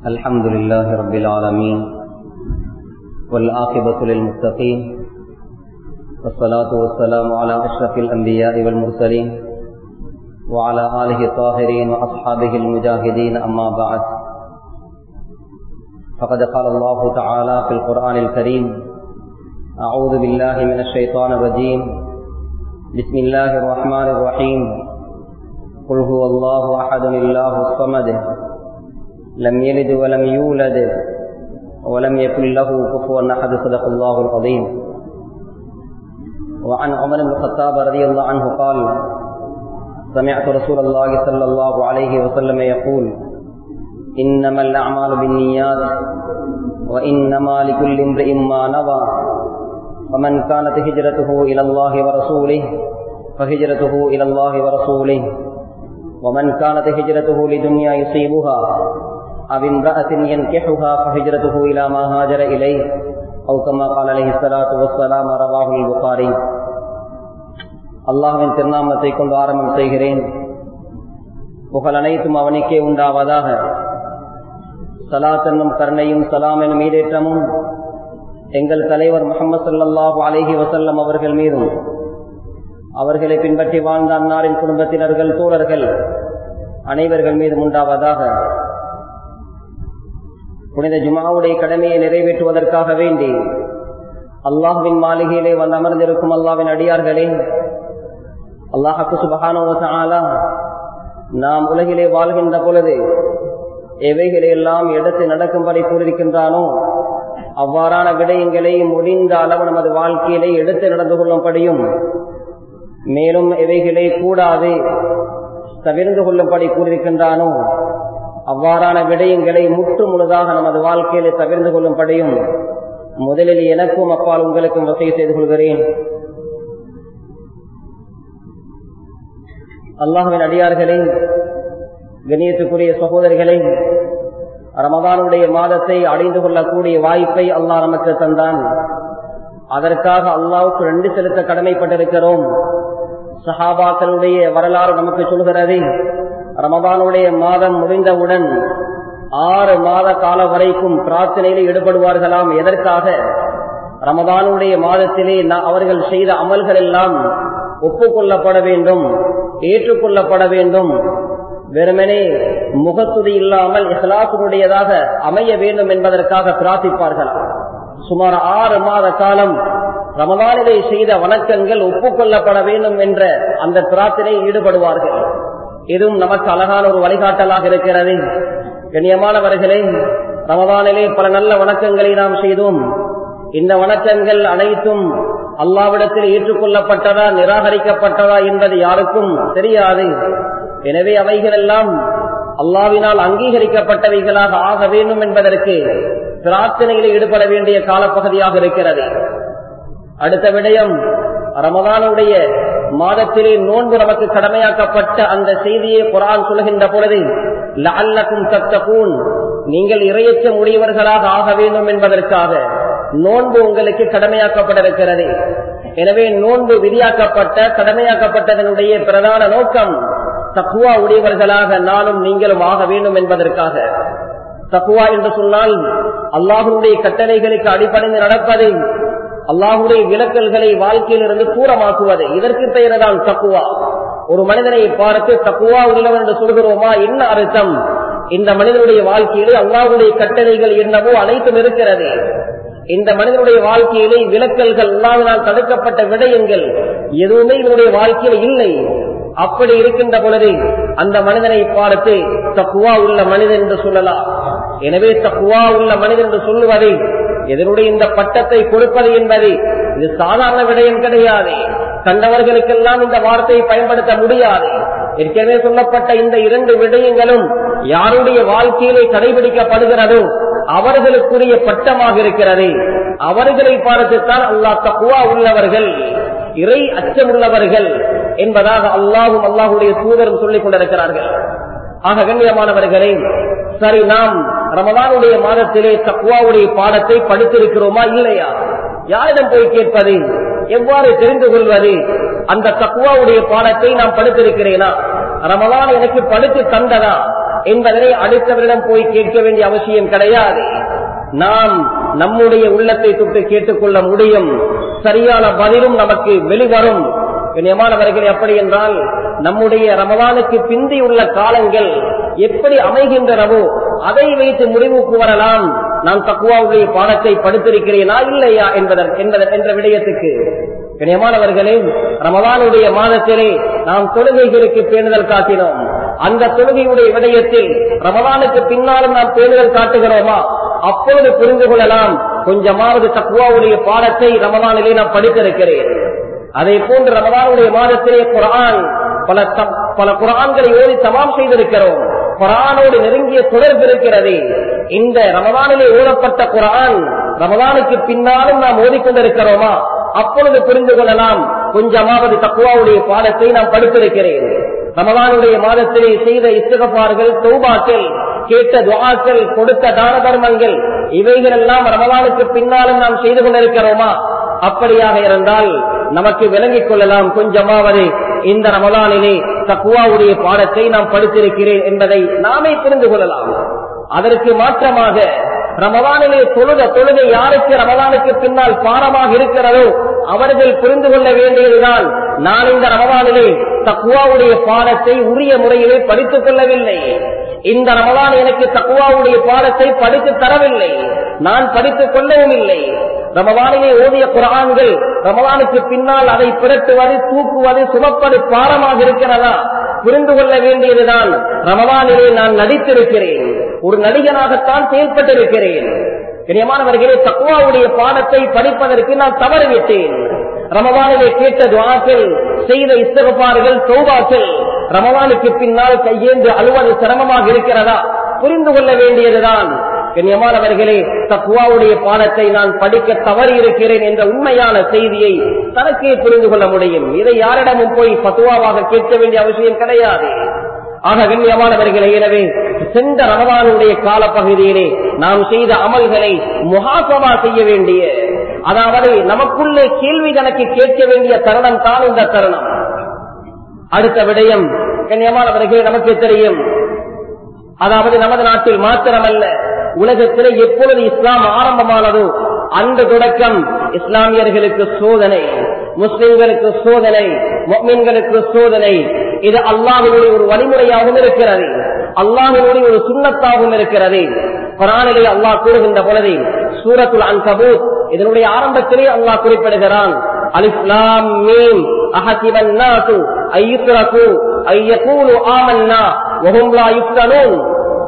الحمد لله رب العالمين والآخبة للمتقين والصلاة والسلام على أشرف الأنبياء والمرسلين وعلى آله الطاهرين وأصحابه المجاهدين أما بعد فقد قال الله تعالى في القرآن الكريم أعوذ بالله من الشيطان الرجيم بسم الله الرحمن الرحيم قل هو الله أحد الله الصمد لم يلد ولم يولد ولم يكن له كفوا أحد صدق الله العظيم وعن عمر بن الخطاب رضي الله عنه قال سمعت رسول الله صلى الله عليه وسلم يقول إنما الأعمال بالنيات وإنما لكل امرئ ما نوى ومن كانت هجرته إلى الله ورسوله فهجرته إلى الله ورسوله ومن كانت هجرته لدنيا يصيبها أو امرأة ينكحها فهجرته إلى ما هاجر إليه أو كما قال عليه الصلاة والسلام رواه البخاري அல்லாஹின் திருநாமத்தை கொண்டு ஆரம்பம் செய்கிறேன் புகழ் அனைத்தும் அவனுக்கே உண்டாவதாக சலாத் என்னும் கருணையும் சலாம் எனும் ஈடேற்றமும் எங்கள் தலைவர் முகமது சல்லாஹூ அலஹி வசல்லம் அவர்கள் மீதும் அவர்களை பின்பற்றி வாழ்ந்த அன்னாரின் குடும்பத்தினர்கள் தோழர்கள் அனைவர்கள் மீதும் உண்டாவதாக புனித ஜுமாவுடைய கடமையை நிறைவேற்றுவதற்காக வேண்டி அல்லாஹுவின் மாளிகையிலே வந்து அமர்ந்திருக்கும் அல்லாவின் அடியார்களே அல்லாஹாக்கு சுபகானோசாலா நாம் உலகிலே வாழ்கின்ற பொழுது எவைகளை எல்லாம் எடுத்து நடக்கும்படி கூறியிருக்கின்றானோ அவ்வாறான விடயங்களை முடிந்த அளவு நமது வாழ்க்கையிலே எடுத்து நடந்து கொள்ளும்படியும் மேலும் எவைகளை கூடாது தவிர்ந்து கொள்ளும்படி கூறியிருக்கின்றானோ அவ்வாறான விடயங்களை முற்று முழுதாக நமது வாழ்க்கையிலே தவிர்ந்து கொள்ளும்படியும் முதலில் எனக்கும் அப்பால் உங்களுக்கும் வசதி செய்து கொள்கிறேன் அல்லாஹுவின் அடியார்களே கணியத்துக்குரிய சகோதரிகளை ரமதானுடைய மாதத்தை அடைந்து கொள்ளக்கூடிய வாய்ப்பை அல்லாஹ் நமக்கு தந்தான் அதற்காக அல்லாவுக்கு ரெண்டு செலுத்த கடமைப்பட்டிருக்கிறோம் சஹாபாக்களுடைய வரலாறு நமக்கு சொல்கிறது ரமதானுடைய மாதம் முடிந்தவுடன் ஆறு மாத கால வரைக்கும் பிரார்த்தனையில் ஈடுபடுவார்களாம் எதற்காக ரமதானுடைய மாதத்திலே அவர்கள் செய்த அமல்கள் எல்லாம் ஒப்புக்கொள்ளப்பட வேண்டும் ஏற்றுக்கொள்ளப்பட வேண்டும் வெறுமனே முகத்துதி இல்லாமல் இஹ்லாசனுடையதாக அமைய வேண்டும் என்பதற்காக பிரார்த்திப்பார்களாம் சுமார் ஆறு மாத காலம் ரமதானிலே செய்த வணக்கங்கள் ஒப்புக்கொள்ளப்பட வேண்டும் என்ற அந்த பிரார்த்தனையில் ஈடுபடுவார்கள் இதுவும் நமக்கு அழகான ஒரு வழிகாட்டலாக இருக்கிறது கண்ணியமானவர்களே ரமதானிலே பல நல்ல வணக்கங்களை நாம் செய்தோம் இந்த வணக்கங்கள் அனைத்தும் அல்லாவிடத்தில் ஏற்றுக்கொள்ளப்பட்டதா நிராகரிக்கப்பட்டதா என்பது யாருக்கும் தெரியாது எனவே அவைகள் எல்லாம் அல்லாவினால் அங்கீகரிக்கப்பட்டவைகளாக ஆக வேண்டும் என்பதற்கு பிரார்த்தனையில் ஈடுபட வேண்டிய காலப்பகுதியாக இருக்கிறது அடுத்த விடயம் ரமதானுடைய மாதத்திலே நோன்பு நமக்கு கடமையாக்கப்பட்ட அந்த செய்தியை குரான் சொல்கின்ற பொழுது லல்லக்கும் தத்தகூன் நீங்கள் இரையற்ற முடியவர்களாக ஆக வேண்டும் என்பதற்காக நோன்பு உங்களுக்கு கடமையாக்கப்பட்டிருக்கிறது எனவே நோன்பு விதியாக்கப்பட்ட கடமையாக்கப்பட்டதனுடைய பிரதான நோக்கம் தக்குவா உடையவர்களாக நானும் நீங்களும் ஆக வேண்டும் என்பதற்காக தக்குவா என்று சொன்னால் அல்லாஹுடைய கட்டளைகளுக்கு அடிப்படைந்து நடப்பது அல்லாஹுடைய விளக்கல்களை வாழ்க்கையிலிருந்து தூரமாக்குவது இதற்கு பெயர்தான் தக்குவா ஒரு மனிதனை பார்த்து தக்குவா உள்ளவன் என்று சொல்கிறோமா என்ன அர்த்தம் இந்த மனிதனுடைய வாழ்க்கையிலே அல்லாஹுடைய கட்டளைகள் என்னவோ அனைத்தும் இருக்கிறது இந்த மனிதனுடைய வாழ்க்கையிலே விளக்கல்கள் அல்லாவினால் தடுக்கப்பட்ட விடயங்கள் எதுவுமே இவனுடைய வாழ்க்கையில் இல்லை அப்படி இருக்கின்ற பொழுது அந்த மனிதனை பார்த்து தக்குவா உள்ள மனிதன் என்று சொல்லலாம் எனவே தக்குவா உள்ள மனிதன் என்று சொல்லுவது இதனுடைய இந்த பட்டத்தை கொடுப்பது என்பது இது சாதாரண விடயம் கிடையாது கண்டவர்களுக்கெல்லாம் இந்த வார்த்தையை பயன்படுத்த முடியாது ஏற்கனவே சொல்லப்பட்ட இந்த இரண்டு விடயங்களும் யாருடைய வாழ்க்கையிலே கடைபிடிக்கப்படுகிறதோ அவர்களுக்குரிய பட்டமாக இருக்கிறது அவர்களை பார்த்துத்தான் அல்லாஹ் தக்குவா உள்ளவர்கள் இறை அச்சமுள்ளவர்கள் என்பதாக அல்லாஹும் அல்லாஹுடைய தூதரும் சொல்லிக் கொண்டிருக்கிறார்கள் ஆக கண்ணியமானவர்களே சரி நாம் ரமதானுடைய மாதத்திலே தக்குவாவுடைய பாடத்தை படித்திருக்கிறோமா இல்லையா யாரிடம் போய் கேட்பது எவ்வாறு தெரிந்து கொள்வது அந்த தக்குவாவுடைய பாடத்தை நாம் படித்திருக்கிறேனா ரமலான் எனக்கு படித்து தந்ததா என்பதனை அடுத்தவரிடம் போய் கேட்க வேண்டிய அவசியம் கிடையாது நாம் நம்முடைய உள்ளத்தை தொட்டு கேட்டுக்கொள்ள முடியும் சரியான பதிலும் நமக்கு வெளிவரும் கண்ணியமானவர்கள் எப்படி என்றால் நம்முடைய ரமதானுக்கு பிந்தி உள்ள காலங்கள் எப்படி அமைகின்றனவோ அதை வைத்து முடிவுக்கு வரலாம் நான் தக்குவாவுடைய பாடத்தை படுத்திருக்கிறேனா இல்லையா என்பதற்கு என்ற விடயத்துக்கு கண்ணியமானவர்களே ரமதானுடைய மாதத்திலே நாம் தொழுகைகளுக்கு பேணுதல் காட்டினோம் அந்த தொழுகையுடைய விடயத்தில் ரமதானுக்கு பின்னாலும் நாம் பேணுதல் காட்டுகிறோமா அப்பொழுது புரிந்து கொள்ளலாம் கொஞ்சமாவது தக்குவாவுடைய பாடத்தை ரமதானிலே நான் படித்திருக்கிறேன் அதே போன்று ரமதானுடைய மாதத்திலே குரான் பல பல குரான்களை ஓடி தமாம் செய்திருக்கிறோம் குரானோடு நெருங்கிய தொடர்பு இருக்கிறது இந்த ரமதானிலே ஓதப்பட்ட குரான் ரமதானுக்கு பின்னாலும் நாம் ஓதிக்கொண்டிருக்கிறோமா அப்பொழுது புரிந்து கொள்ளலாம் கொஞ்சமாவது தக்குவாவுடைய பாடத்தை நாம் படித்திருக்கிறேன் ரமதானுடைய மாதத்திலே செய்த இஸ்தகப்பார்கள் தௌபாக்கள் கேட்ட துவாக்கள் கொடுத்த தான தர்மங்கள் இவைகள் எல்லாம் ரமதானுக்கு பின்னாலும் நாம் செய்து கொண்டிருக்கிறோமா அப்படியாக இருந்தால் நமக்கு விளங்கிக் கொள்ளலாம் கொஞ்சமாவது இந்த ரமதானிலே தக்குவாவுடைய பாடத்தை நாம் படித்திருக்கிறேன் என்பதை நாமே புரிந்து கொள்ளலாம் அதற்கு மாற்றமாக ரமதானிலே தொழுத தொழுகை யாருக்கு ரமதானுக்கு பின்னால் பாரமாக இருக்கிறதோ அவர்கள் புரிந்து கொள்ள வேண்டியதுதான் நான் இந்த ரமதானிலே தக்குவாவுடைய பாடத்தை உரிய முறையிலே படித்துக் கொள்ளவில்லை இந்த ரமதான் எனக்கு தக்குவாவுடைய பாடத்தை படித்து தரவில்லை நான் படித்துக் கொள்ளவும் இல்லை ரமதானிலே ஓதிய குரான்கள் ரமதானுக்கு பின்னால் அதை புரட்டுவது தூக்குவது சுமப்பது பாரமாக இருக்கிறதா புரிந்து கொள்ள வேண்டியதுதான் ரமதானிலே நான் நடித்திருக்கிறேன் ஒரு நடிகனாகத்தான் செயல்பட்டிருக்கிறேன் கனியமானவர்களே தக்குவாவுடைய பாடத்தை படிப்பதற்கு நான் தவறிவிட்டேன் ரமவானிலே கேட்ட துவாக்கள் செய்த இஸ்தகப்பார்கள் சௌபாக்கள் ரமவானுக்கு பின்னால் கையேந்து அழுவது சிரமமாக இருக்கிறதா புரிந்து கொள்ள வேண்டியதுதான் கண்ணியமானவர்களே தக்குவாவுடைய பாடத்தை நான் படிக்க தவறி இருக்கிறேன் என்ற உண்மையான செய்தியை தனக்கே புரிந்து கொள்ள முடியும் இதை யாரிடமும் போய் பத்துவாவாக கேட்க வேண்டிய அவசியம் கிடையாது ஆக கண்ணியமானவர்களே எனவே சென்ற ரமதானுடைய காலப்பகுதியிலே நாம் செய்த அமல்களை முகாசமா செய்ய வேண்டிய அதாவது நமக்குள்ளே கேள்வி கணக்கு கேட்க வேண்டிய தருணம் தான் இந்த தருணம் அடுத்த விடயம் கண்ணியமானவர்களே நமக்கு தெரியும் அதாவது நமது நாட்டில் மாத்திரமல்ல உலகத்திலே எப்பொழுது இஸ்லாம் ஆரம்பமானதோ அந்த தொடக்கம் இஸ்லாமியர்களுக்கு சோதனை முஸ்லிம்களுக்கு சோதனை மொமின்களுக்கு சோதனை இது அல்லாஹினுடைய ஒரு வழிமுறையாகவும் இருக்கிறது அல்லாஹினுடைய ஒரு சுண்ணத்தாகவும் இருக்கிறது குரானிலே அல்லாஹ் கூறுகின்ற பொழுது சூரத்துல் அன்கபூத் இதனுடைய ஆரம்பத்திலே அல்லாஹ் குறிப்பிடுகிறான் அலிஸ்லாம் மீன் அஹசிபன் நாசு ஐயுத்ரகு ஐயகூலு ஆமன்னா வஹும் லா யுஃப்தனூன்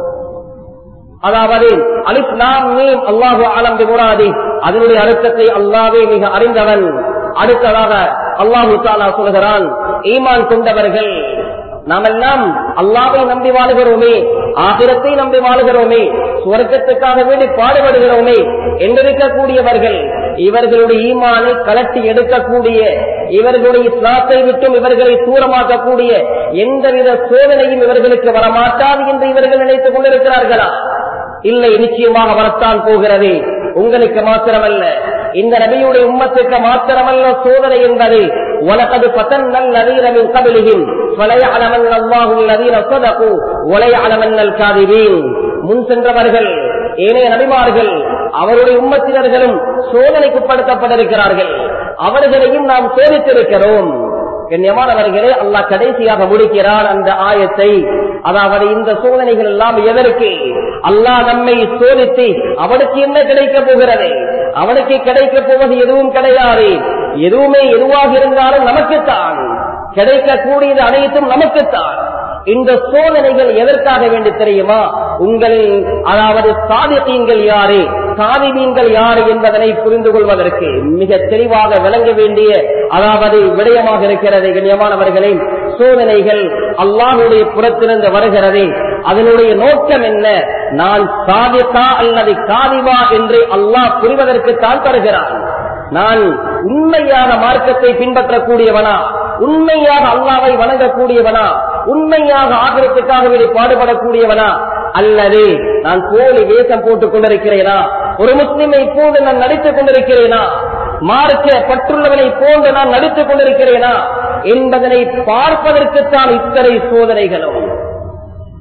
அதாவது அலிஸ்லாம் மீன் அல்லாஹு ஆலம் முராதி அதனுடைய அர்த்தத்தை அல்லாவே மிக அறிந்தவன் அடுத்ததாக அல்லாஹு தாலா சொல்கிறான் ஈமான் கொண்டவர்கள் நாமெல்லாம் அல்லாவை நம்பி வாழுகிறோமே ஆகிரத்தை நம்பி வாழுகிறோமே சுவர்க்கத்துக்காக வேண்டி பாடுபடுகிறோமே என்றிருக்கக்கூடியவர்கள் இவர்களுடைய ஈமானை கலட்டி எடுக்கக்கூடிய இவர்களுடைய இஸ்லாத்தை விட்டும் இவர்களை தூரமாக்கக்கூடிய எந்தவித சோதனையும் இவர்களுக்கு வரமாட்டாது என்று இவர்கள் நினைத்துக் கொண்டிருக்கிறார்களா இல்லை நிச்சயமாக வரத்தான் போகிறது உங்களுக்கு மாத்திரமல்ல இந்த நபியுடைய உம்மத்துக்கு மாத்திரமல்ல சோதனை என்பது உலகது பத்தன்னல் நவீனமின் கபிலிகின் வலையளமன் அல்லாஹும் நவீன சொதகு ஒலையளமன்னல் காதிவீன் முன் சென்றவர்கள் ஏனைய நபிமார்கள் அவருடைய உம்மத்தினர்களும் சோதனைக்குட்படுத்தப்பட்டிருக்கிறார்கள் அவர்களையும் நாம் சோதித்திருக்கிறோம் கண்ணியமானவர்களே அல்லாஹ் கடைசியாக முடிக்கிறார் அந்த ஆயத்தை அதாவது இந்த சோதனைகள் எல்லாம் எதற்கு அல்லாஹ் நம்மை சோதித்து அவனுக்கு என்ன கிடைக்க போகிறது அவனுக்கு கிடைக்க போவது எதுவும் கிடையாது எதுவுமே எதுவாக இருந்தாலும் நமக்குத்தான் கிடைக்கக்கூடியது அனைத்தும் நமக்குத்தான் இந்த சோதனைகள் எதற்காக வேண்டி தெரியுமா உங்களில் அதாவது சாதித்தீங்கள் யாரு சாதிவீங்கள் யாரு என்பதனை புரிந்து கொள்வதற்கு மிக தெளிவாக விளங்க வேண்டிய அதாவது விடயமாக இருக்கிறது கண்ணியமானவர்களே சோதனைகள் அல்லாஹுடைய புறத்திலிருந்து வருகிறது அதனுடைய நோக்கம் என்ன நான் சாதித்தா அல்லது காதிவா என்று அல்லாஹ் புரிவதற்கு தான் தருகிறான் நான் உண்மையான மார்க்கத்தை பின்பற்றக்கூடியவனா உண்மையாக அல்லாவை வணங்கக்கூடியவனா உண்மையாக ஆகிரத்துக்காக வேண்டி பாடுபடக்கூடியவனா அல்லது நான் போலி வேஷம் போட்டுக் கொண்டிருக்கிறேனா ஒரு முஸ்லிமை போன்று நான் நடித்துக் கொண்டிருக்கிறேனா மார்க்க பற்றுள்ளவனை போன்று நான் நடித்துக் கொண்டிருக்கிறேனா என்பதனை பார்ப்பதற்குத்தான் இத்தனை சோதனைகளும்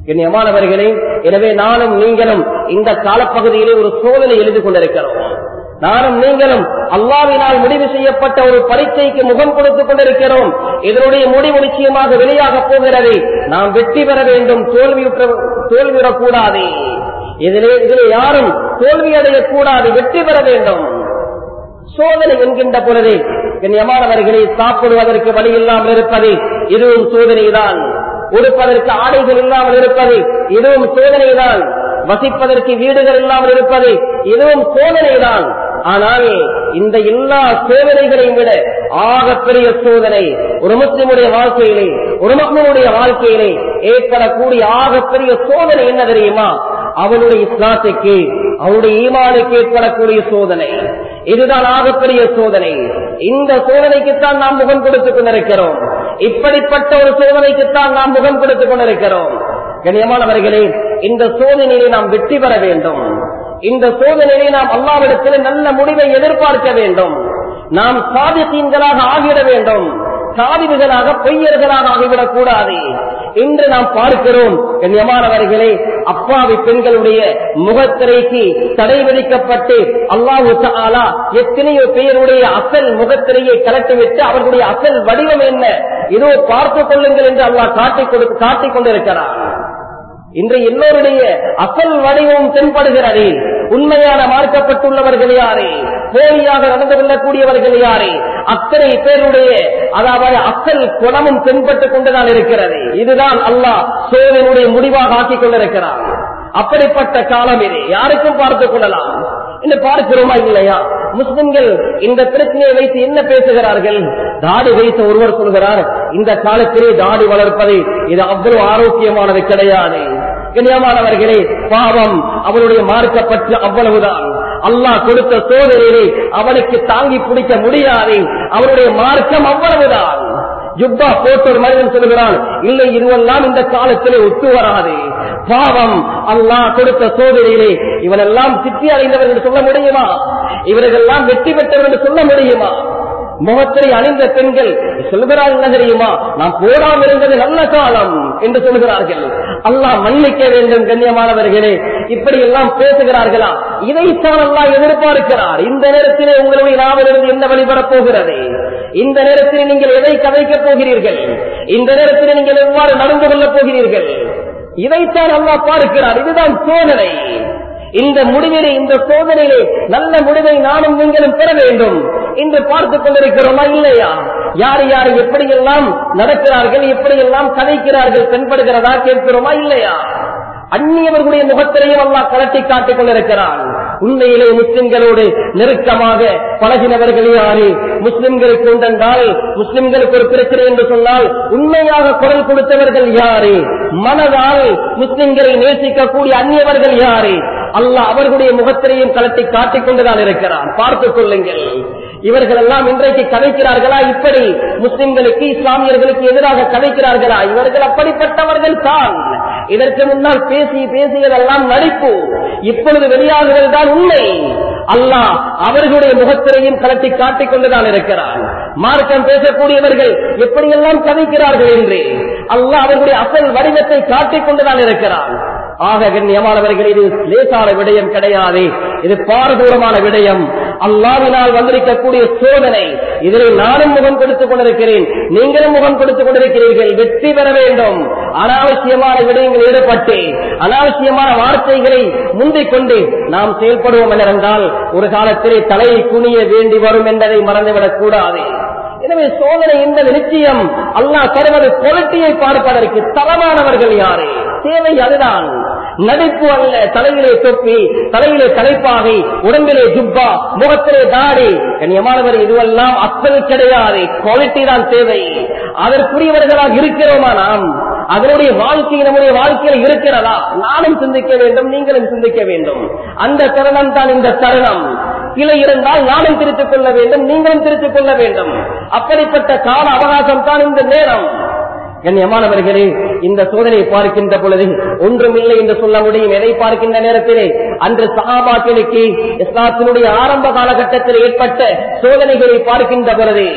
கண்ணியமானவர்களே எனவே நானும் நீங்களும் இந்த காலப்பகுதியிலே ஒரு சோதனை எழுதி கொண்டிருக்கிறோம் நானும் நீங்களும் அல்லாவினால் முடிவு செய்யப்பட்ட ஒரு பரீட்சைக்கு முகம் கொடுத்துக் கொண்டிருக்கிறோம் இதனுடைய முடிவு நிச்சயமாக வெளியாக போகிறது நாம் வெற்றி பெற வேண்டும் தோல்வியுற்ற தோல்வியுறக்கூடாது இதிலே இதிலே யாரும் தோல்வி அடையக்கூடாது வெற்றி பெற வேண்டும் சோதனை என்கின்ற பொழுது கண்ணியமானவர்களை சாப்பிடுவதற்கு வழி இல்லாமல் இருப்பது இதுவும் சோதனைதான் உடுப்பதற்கு ஆடைகள் இல்லாமல் இருப்பது இதுவும் சோதனைதான் வசிப்பதற்கு வீடுகள் இல்லாமல் இருப்பது இதுவும் சோதனைதான் ஆனால் இந்த எல்லா சோதனைகளையும் விட ஆகப்பெரிய சோதனை ஒரு முஸ்லிமுடைய வாழ்க்கையிலே ஒரு மக்களுடைய வாழ்க்கையிலே ஏற்படக்கூடிய ஆகப்பெரிய சோதனை என்ன தெரியுமா அவனுடைய இஸ்லாத்துக்கு அவனுடைய ஈமானுக்கு ஏற்படக்கூடிய சோதனை இதுதான் ஆகப்பெரிய சோதனை இந்த சோதனைக்குத்தான் நாம் முகம் கொடுத்துக் கொண்டிருக்கிறோம் இப்படிப்பட்ட ஒரு சோதனைக்குத்தான் நாம் முகம் கொடுத்துக் கொண்டிருக்கிறோம் கண்ணியமானவர்களே இந்த சோதனையை நாம் வெற்றி பெற வேண்டும் இந்த சோதனையை நாம் அல்லாவிடத்தில் நல்ல முடிவை எதிர்பார்க்க வேண்டும் நாம் சாதித்தீன்களாக ஆகிட வேண்டும் சாதிவுகளாக பொய்யர்களாக ஆகிவிடக் கூடாது இன்று நாம் பார்க்கிறோம் கண்ணியமானவர்களே அப்பாவி பெண்களுடைய முகத்திரைக்கு தடை விதிக்கப்பட்டு அல்லாஹு தாலா எத்தனையோ பேருடைய அசல் முகத்திரையை கலட்டிவிட்டு அவர்களுடைய அசல் வடிவம் என்ன இதோ பார்த்துக் கொள்ளுங்கள் என்று அல்லாஹ் காட்டிக் கொடு காட்டிக் கொண்டிருக்கிறார் இன்று எல்லோருடைய அசல் வடிவம் தென்படுகிறது உண்மையான மார்க்கப்பட்டுள்ளவர்கள் யாரே போலியாக நடந்து கொள்ளக்கூடியவர்கள் யாரே அத்தனை பேருடைய அதாவது அசல் குணமும் தென்பட்டுக் கொண்டுதான் இருக்கிறது இதுதான் அல்லாஹ் சோதனுடைய முடிவாக ஆக்கிக் கொண்டிருக்கிறார் அப்படிப்பட்ட காலம் இது யாருக்கும் பார்த்துக் கொள்ளலாம் என்று பார்க்கிறோமா இல்லையா முஸ்லிம்கள் இந்த பிரச்சனையை வைத்து என்ன பேசுகிறார்கள் தாடி வைத்த ஒருவர் சொல்கிறார் இந்த காலத்திலே தாடி வளர்ப்பது இது அவ்வளவு ஆரோக்கியமானது கிடையாது கண்ணியமானவர்களே பாவம் அவனுடைய மார்க்கப்பட்டு அவ்வளவுதான் அல்லாஹ் கொடுத்த சோதனையை அவனுக்கு தாங்கி பிடிக்க முடியாது அவனுடைய மார்க்கம் அவ்வளவுதான் ஜுப்பா போட்ட ஒரு மனிதன் சொல்கிறான் இல்லை இதுவெல்லாம் இந்த காலத்திலே ஒத்து வராது பாவம் அல்லாஹ் கொடுத்த சோதனையிலே இவனெல்லாம் சித்தி அடைந்தவர் என்று சொல்ல முடியுமா இவர்களெல்லாம் வெற்றி பெற்றவர் என்று சொல்ல முடியுமா முகத்திரை அணிந்த பெண்கள் சொல்கிறார்கள் என்ன தெரியுமா நாம் போடாமல் இருந்தது நல்ல காலம் என்று சொல்கிறார்கள் அல்லாஹ் மன்னிக்க வேண்டும் கண்ணியமானவர்களே இப்படி எல்லாம் பேசுகிறார்களா இதைத்தான் அல்லாஹ் எதிர்பார்க்கிறார் இந்த நேரத்திலே உங்களுடைய நாவிலிருந்து என்ன வழிபடப் போகிறது இந்த நேரத்தில் நீங்கள் எதை கதைக்கப் போகிறீர்கள் இந்த நேரத்தில் நீங்கள் எவ்வாறு நடந்து கொள்ளப் போகிறீர்கள் இதைத்தான் அல்லாஹ் பார்க்கிறார் இதுதான் சோதனை இந்த முடிவிலே இந்த சோதனையிலே நல்ல முடிவை நானும் நீங்களும் பெற வேண்டும் என்று பார்த்துக் கொண்டிருக்கிறோமா இல்லையா யார் யார் எப்படியெல்லாம் நடக்கிறார்கள் எப்படியெல்லாம் கதைக்கிறார்கள் தென்படுகிறதா கேட்கிறோமா இல்லையா அந்நியவர்களுடைய முகத்திலையும் அல்லாஹ் கலட்டி காட்டிக் கொண்டிருக்கிறான் உண்மையிலே முஸ்லிம்களோடு நெருக்கமாக பழகினவர்கள் யாரு முஸ்லிம்களுக்கு உண்டென்றால் முஸ்லிம்களுக்கு ஒரு பிரச்சனை என்று சொன்னால் உண்மையாக குரல் கொடுத்தவர்கள் யாரு மனதால் முஸ்லிம்களை நேசிக்கக்கூடிய அந்நியவர்கள் யாரு அல்லாஹ் அவர்களுடைய முகத்திரையும் கலட்டி காட்டிக் கொண்டுதான் இருக்கிறான் பார்த்துக் கொள்ளுங்கள் இவர்கள் எல்லாம் இன்றைக்கு கதைக்கிறார்களா இப்படி முஸ்லிம்களுக்கு இஸ்லாமியர்களுக்கு எதிராக கதைக்கிறார்களா இவர்கள் அப்படிப்பட்டவர்கள் தான் இதற்கு முன்னால் பேசி பேசியதெல்லாம் நடிப்பு இப்பொழுது வெளியாகுதல் தான் உண்மை அல்லாஹ் அவர்களுடைய முகத்திரையும் கலட்டி காட்டிக் கொண்டுதான் இருக்கிறான் மார்க்கம் பேசக்கூடியவர்கள் எப்படியெல்லாம் கதைக்கிறார்கள் என்று அல்லாஹ் அவர்களுடைய அசல் வடிவத்தை காட்டிக் கொண்டுதான் இருக்கிறான் ஆக கண்ணியமானவர்கள் இது லேசான விடயம் கிடையாது இது பாரதூரமான விடயம் அல்லாவினால் வந்திருக்கக்கூடிய சோதனை இதில் நானும் முகம் கொடுத்துக் கொண்டிருக்கிறேன் நீங்களும் முகம் கொடுத்துக் கொண்டிருக்கிறீர்கள் வெற்றி பெற வேண்டும் அனாவசியமான விடயங்கள் ஈடுபட்டு அனாவசியமான வார்த்தைகளை முந்திக் கொண்டு நாம் செயல்படுவோம் என்றால் ஒரு காலத்திலே தலையை குனிய வேண்டி வரும் என்பதை மறந்துவிடக் கூடாது எனவே சோதனை என்பது நிச்சயம் அல்லாஹ் தருவது குவாலிட்டியை பார்ப்பதற்கு தரமானவர்கள் யாரு தேவை அதுதான் நடிப்பு அல்ல தலையிலே தொப்பி தலையிலே தலைப்பாகை உடம்பிலே ஜுப்பா முகத்திலே தாடி கண்ணியமானவர் இதுவெல்லாம் அசல் கிடையாது குவாலிட்டி தான் தேவை அதற்குரியவர்களாக இருக்கிறோமா நாம் அதனுடைய வாழ்க்கை நம்முடைய வாழ்க்கையில் இருக்கிறதா நானும் சிந்திக்க வேண்டும் நீங்களும் சிந்திக்க வேண்டும் அந்த தருணம் தான் இந்த தருணம் கிளை இருந்தால் நானும் திருத்திக் கொள்ள வேண்டும் நீங்களும் திருத்திக் கொள்ள வேண்டும் அப்படிப்பட்ட கால அவகாசம் தான் இந்த நேரம் கண்ணியமானவர்களே இந்த சோதனையை பார்க்கின்ற பொழுது ஒன்றுமில்லை என்று சொல்ல முடியும் எதை பார்க்கின்ற நேரத்திலே அன்று சகாபாக்களுக்கு இஸ்லாத்தினுடைய ஆரம்ப காலகட்டத்தில் ஏற்பட்ட சோதனைகளை பார்க்கின்ற பொழுது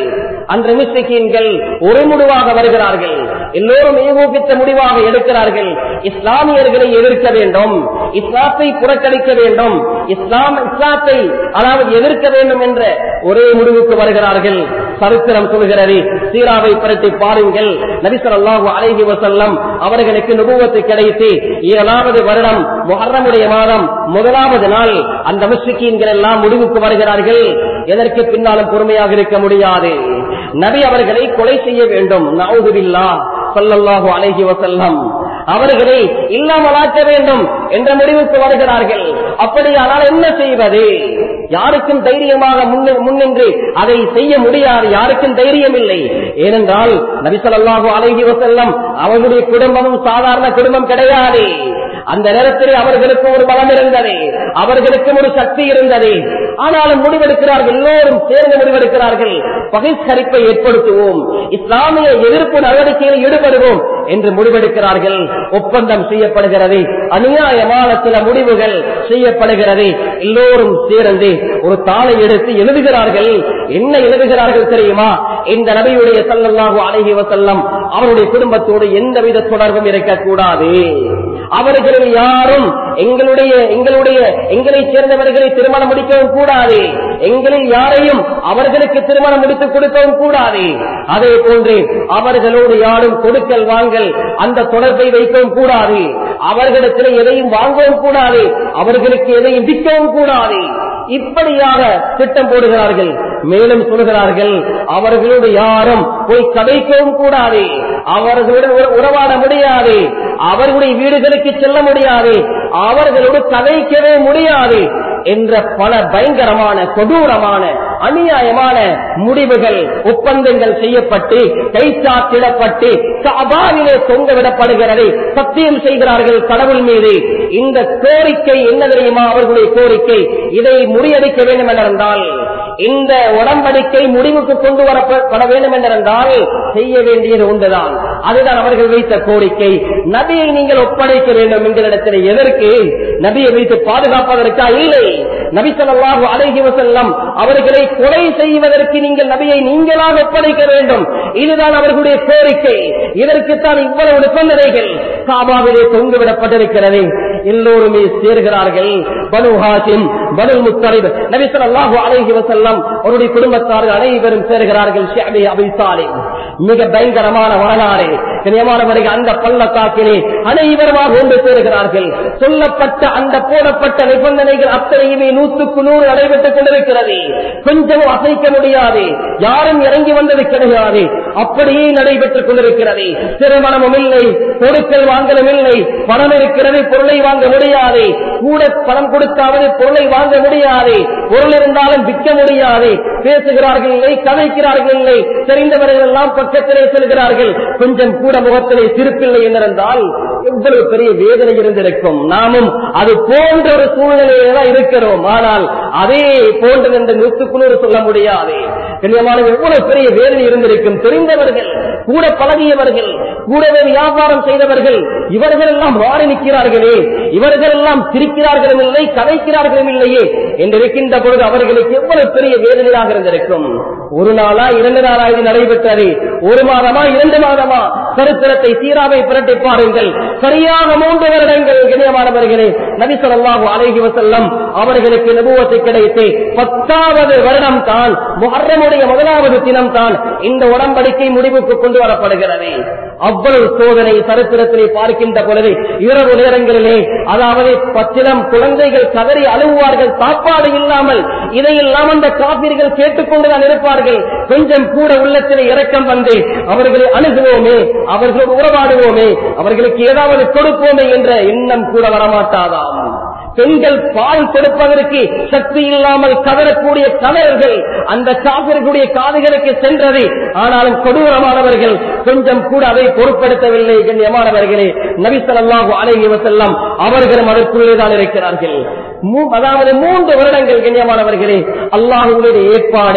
அன்று முஸ்லிக்கீன்கள் ஒரு முடிவாக வருகிறார்கள் எல்லோரும் ஏகோபித்த முடிவாக எடுக்கிறார்கள் இஸ்லாமியர்களை எதிர்க்க வேண்டும் இஸ்லாத்தை புறக்கணிக்க வேண்டும் இஸ்லாம் இஸ்லாத்தை அதாவது எதிர்க்க வேண்டும் என்ற ஒரே முடிவுக்கு வருகிறார்கள் சரித்திரம் சொல்கிறது சீராவை புரட்டி பாருங்கள் நபிசல்லாஹு அலைஹி வசல்லம் அவர்களுக்கு நுபுவத்து கிடைத்து ஏழாவது வருடம் முஹர்ரமுடைய மாதம் முதலாவது நாள் அந்த முஸ்லிக்கீன்கள் எல்லாம் முடிவுக்கு வருகிறார்கள் எதற்கு பின்னாலும் பொறுமையாக இருக்க முடியாது நபி அவர்களை கொலை செய்ய வேண்டும் நவுதுபில்லா சல்லல்லாஹு அலைஹி வசல்லம் அவர்களை இல்லாமலாக்க வேண்டும் என்ற முடிவுக்கு வருகிறார்கள் அப்படியானால் என்ன செய்வது யாருக்கும் தைரியமாக முன்னின்று அதை செய்ய முடியாது யாருக்கும் தைரியம் இல்லை ஏனென்றால் நபிசல்லாஹு அலைஹி வசல்லம் அவர்களுடைய குடும்பமும் சாதாரண குடும்பம் கிடையாது அந்த நேரத்தில் அவர்களுக்கு ஒரு பலம் இருந்தது அவர்களுக்கும் ஒரு சக்தி இருந்தது ஆனாலும் முடிவெடுக்கிறார்கள் எல்லோரும் சேர்ந்து முடிவெடுக்கிறார்கள் பகிஷ்கரிப்பை ஏற்படுத்துவோம் இஸ்லாமிய எதிர்ப்பு நடவடிக்கையில் ஈடுபடுவோம் என்று முடிவெடுக்கிறார்கள் ஒப்பந்தம் செய்யப்படுகிறது அநியாயமான சில முடிவுகள் செய்யப்படுகிறது எல்லோரும் சேர்ந்து ஒரு தாளை எடுத்து எழுதுகிறார்கள் என்ன எழுதுகிறார்கள் தெரியுமா இந்த நபியுடைய சல்லல்லாஹு அழகி வசல்லம் அவருடைய குடும்பத்தோடு எந்தவித தொடர்பும் இருக்கக்கூடாது அவர்களில் யாரும் எங்களுடைய எங்களுடைய எங்களை சேர்ந்தவர்களை திருமணம் முடிக்கவும் கூடாது எங்களில் யாரையும் அவர்களுக்கு திருமணம் முடித்துக் கொடுக்கவும் கூடாது அதே போன்று அவர்களோடு யாரும் கொடுக்கல் வாங்கல் அந்த தொடர்பை வைக்கவும் கூடாது அவர்களிடத்தில் எதையும் வாங்கவும் கூடாது அவர்களுக்கு எதையும் விற்கவும் கூடாது இப்படியாக திட்டம் போடுகிறார்கள் மேலும் சொல்கிறார்கள் அவர்களோடு யாரும் போய் கதைக்கவும் கூடாது அவர்களுடன் உறவாட முடியாது அவர்களுடைய வீடுகளுக்கு செல்ல முடியாது அவர்களோடு கதைக்கவே முடியாது என்ற பல பயங்கரமான கொடூரமான அநியாயமான முடிவுகள் ஒப்பந்தங்கள் செய்யப்பட்டு கைச்சாத்திடப்பட்டு காபாவிலே தொங்கவிடப்படுகிறது சத்தியம் செய்கிறார்கள் கடவுள் மீது இந்த கோரிக்கை என்ன தெரியுமா அவர்களுடைய கோரிக்கை இதை முறியடிக்க வேண்டும் என்றிருந்தால் இந்த உடன்படிக்கை முடிவுக்கு கொண்டு வரப்பட வேண்டும் என்றிருந்தால் செய்ய வேண்டியது உண்டுதான் அதுதான் அவர்கள் வைத்த கோரிக்கை நபியை நீங்கள் ஒப்படைக்க வேண்டும் எங்களிடத்தில் எதற்கு நபியை வைத்து பாதுகாப்பதற்கா இல்லை நபி சொல்லாஹு அழகி வசல்லம் அவர்களை கொலை செய்வதற்கு நீங்கள் நபியை நீங்களாக ஒப்படைக்க வேண்டும் இதுதான் அவர்களுடைய கோரிக்கை இதற்குத்தான் இவ்வளவு நிபந்தனைகள் காபாவிலே தொங்குவிடப்பட்டிருக்கிறது எல்லோருமே சேர்கிறார்கள் பனு ஹாசிம் பனு முத்தலிப் நபி சொல்லாஹு அழகி வசல்லம் அவருடைய குடும்பத்தார்கள் அனைவரும் சேர்கிறார்கள் ஷிஅபி அபி சாலிம் மிக பயங்கரமான வரலாறு கனியமானவர்கள் அந்த பள்ளத்தாக்கிலே அனைவருமாக ஒன்று சேருகிறார்கள் சொல்லப்பட்ட அந்த போடப்பட்ட நிபந்தனைகள் அத்தனையுமே நூற்றுக்கு நூறு நடைபெற்றுக் கொண்டிருக்கிறது கொஞ்சம் அசைக்க முடியாது யாரும் இறங்கி வந்தது கிடையாது அப்படியே நடைபெற்றுக் கொண்டிருக்கிறது திருமணமும் இல்லை கொடுக்கல் வாங்கலும் இல்லை பணம் இருக்கிறது பொருளை வாங்க முடியாது கூட பணம் கொடுத்தாவது பொருளை வாங்க முடியாது பொருள் இருந்தாலும் விற்க முடியாது பேசுகிறார்கள் இல்லை கதைக்கிறார்கள் இல்லை தெரிந்தவர்கள் எல்லாம் பக்கத்திலே செல்கிறார்கள் கொஞ்சம் கூட முகத்திலே சிரிப்பில்லை என்றிருந்தால் எவ்வளவு பெரிய வேதனை இருந்திருக்கும் நாமும் அது போன்ற ஒரு சூழ்நிலையில தான் இருக்கிறோம் ஆனால் அதே போன்று என்று நூற்றுக்குநூறு சொல்ல முடியாது கண்ணியமானது எவ்வளவு பெரிய வேதனை இருந்திருக்கும் தெரிந்தவர்கள் கூட பழகியவர்கள் கூடவே வியாபாரம் செய்தவர்கள் இவர்கள் எல்லாம் மாறி நிற்கிறார்களே இவர்கள் எல்லாம் சிரிக்கிறார்களும் இல்லை கதைக்கிறார்களும் இல்லையே என்றிருக்கின்ற பொழுது அவர்களுக்கு எவ்வளவு பெரிய வேதனையாக இருந்திருக்கும் ஒரு நாளா இரண்டு நாளா இது நடைபெற்றது ஒரு மாதமா இரண்டு மாதமா சரித்திரத்தை சீராவை புரட்டி பாருங்கள் சரியாக மூன்று வருடங்கள் இணையமானவர்களே நபிசல்லாஹு அலைஹி வசல்லம் அவர்களுக்கு நபுவத்தை கிடைத்து பத்தாவது வருடம் தான் முஹர்ரமுடைய முதலாவது தினம் தான் இந்த உடன்படிக்கை முடிவுக்கு கொண்டு வரப்படுகிறது அவ்வளவு சோதனை சரித்திரத்திலே பார்க்கின்ற பொழுது இரவு நேரங்களிலே அதாவது பச்சிலம் குழந்தைகள் கதறி அழுவார்கள் சாப்பாடு இல்லாமல் இதையெல்லாம் அந்த காப்பீர்கள் கேட்டுக்கொண்டுதான் இருப்பார்கள் கொஞ்சம் கூட உள்ளத்திலே இறக்கம் வந்து அவர்களை அணுகுவோமே அவர்களோடு உறவாடுவோமே அவர்களுக்கு ஏதாவது கொடுப்போமே என்ற எண்ணம் கூட வரமாட்டாதாம் பெண்கள் பால் கொடுப்பதற்கு சக்தி இல்லாமல் கதறக்கூடிய கதறல்கள் அந்த காவிர்களுடைய காதுகளுக்கு சென்றது ஆனாலும் கொடூரமானவர்கள் கொஞ்சம் கூட அதை பொருட்படுத்தவில்லை கண்ணியமானவர்களே நபிசல்லாஹு அலைஹி வசல்லம் அவர்களும் அதற்குள்ளே தான் இருக்கிறார்கள் அதாவது மூன்று வருடங்கள் கண்ணியமானவர்களே அல்லாஹுடைய ஏற்பாடு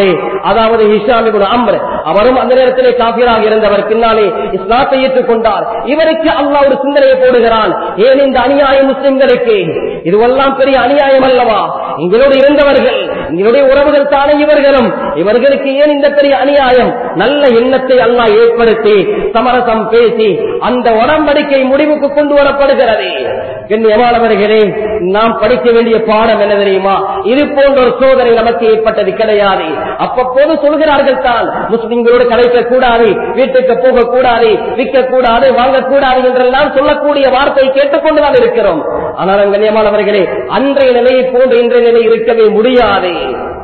அதாவது ஹிஷாம் இப்னு அம்ர் அவரும் அந்த நேரத்திலே காபிராக இருந்தவர் பின்னாலே இஸ்லாத்தை ஏற்றுக்கொண்டார் இவருக்கு அல்லாஹ் ஒரு சிந்தனையை போடுகிறான் ஏன் இந்த அநியாயம் முஸ்லிம்களுக்கு இதுவெல்லாம் பெரிய அநியாயம் அல்லவா எங்களோடு இருந்தவர்கள் எங்களுடைய உறவுகள் தானே இவர்களும் இவர்களுக்கு ஏன் இந்த பெரிய அநியாயம் நல்ல எண்ணத்தை அல்லாஹ் ஏற்படுத்தி சமரசம் பேசி அந்த உடம்படிக்கை முடிவுக்கு கொண்டு வரப்படுகிறது கண்ணியமானவர்களே நாம் படிக்க வேண்டிய பாடம் என்ன தெரியுமா இது போன்ற ஒரு சோதனை நமக்கு ஏற்பட்டது கிடையாது அப்பப்போது சொல்கிறார்கள் தான் முஸ்லிம்களோடு கலைக்க கூடாது வீட்டுக்கு போக கூடாது விற்க கூடாது வாங்கக்கூடாது என்றெல்லாம் சொல்லக்கூடிய வார்த்தை கேட்டுக்கொண்டுதான் இருக்கிறோம் ஆனால் கண்ணியமானவர்களே அன்றைய நிலையை போன்று இன்றைய நிலை இருக்கவே முடியாது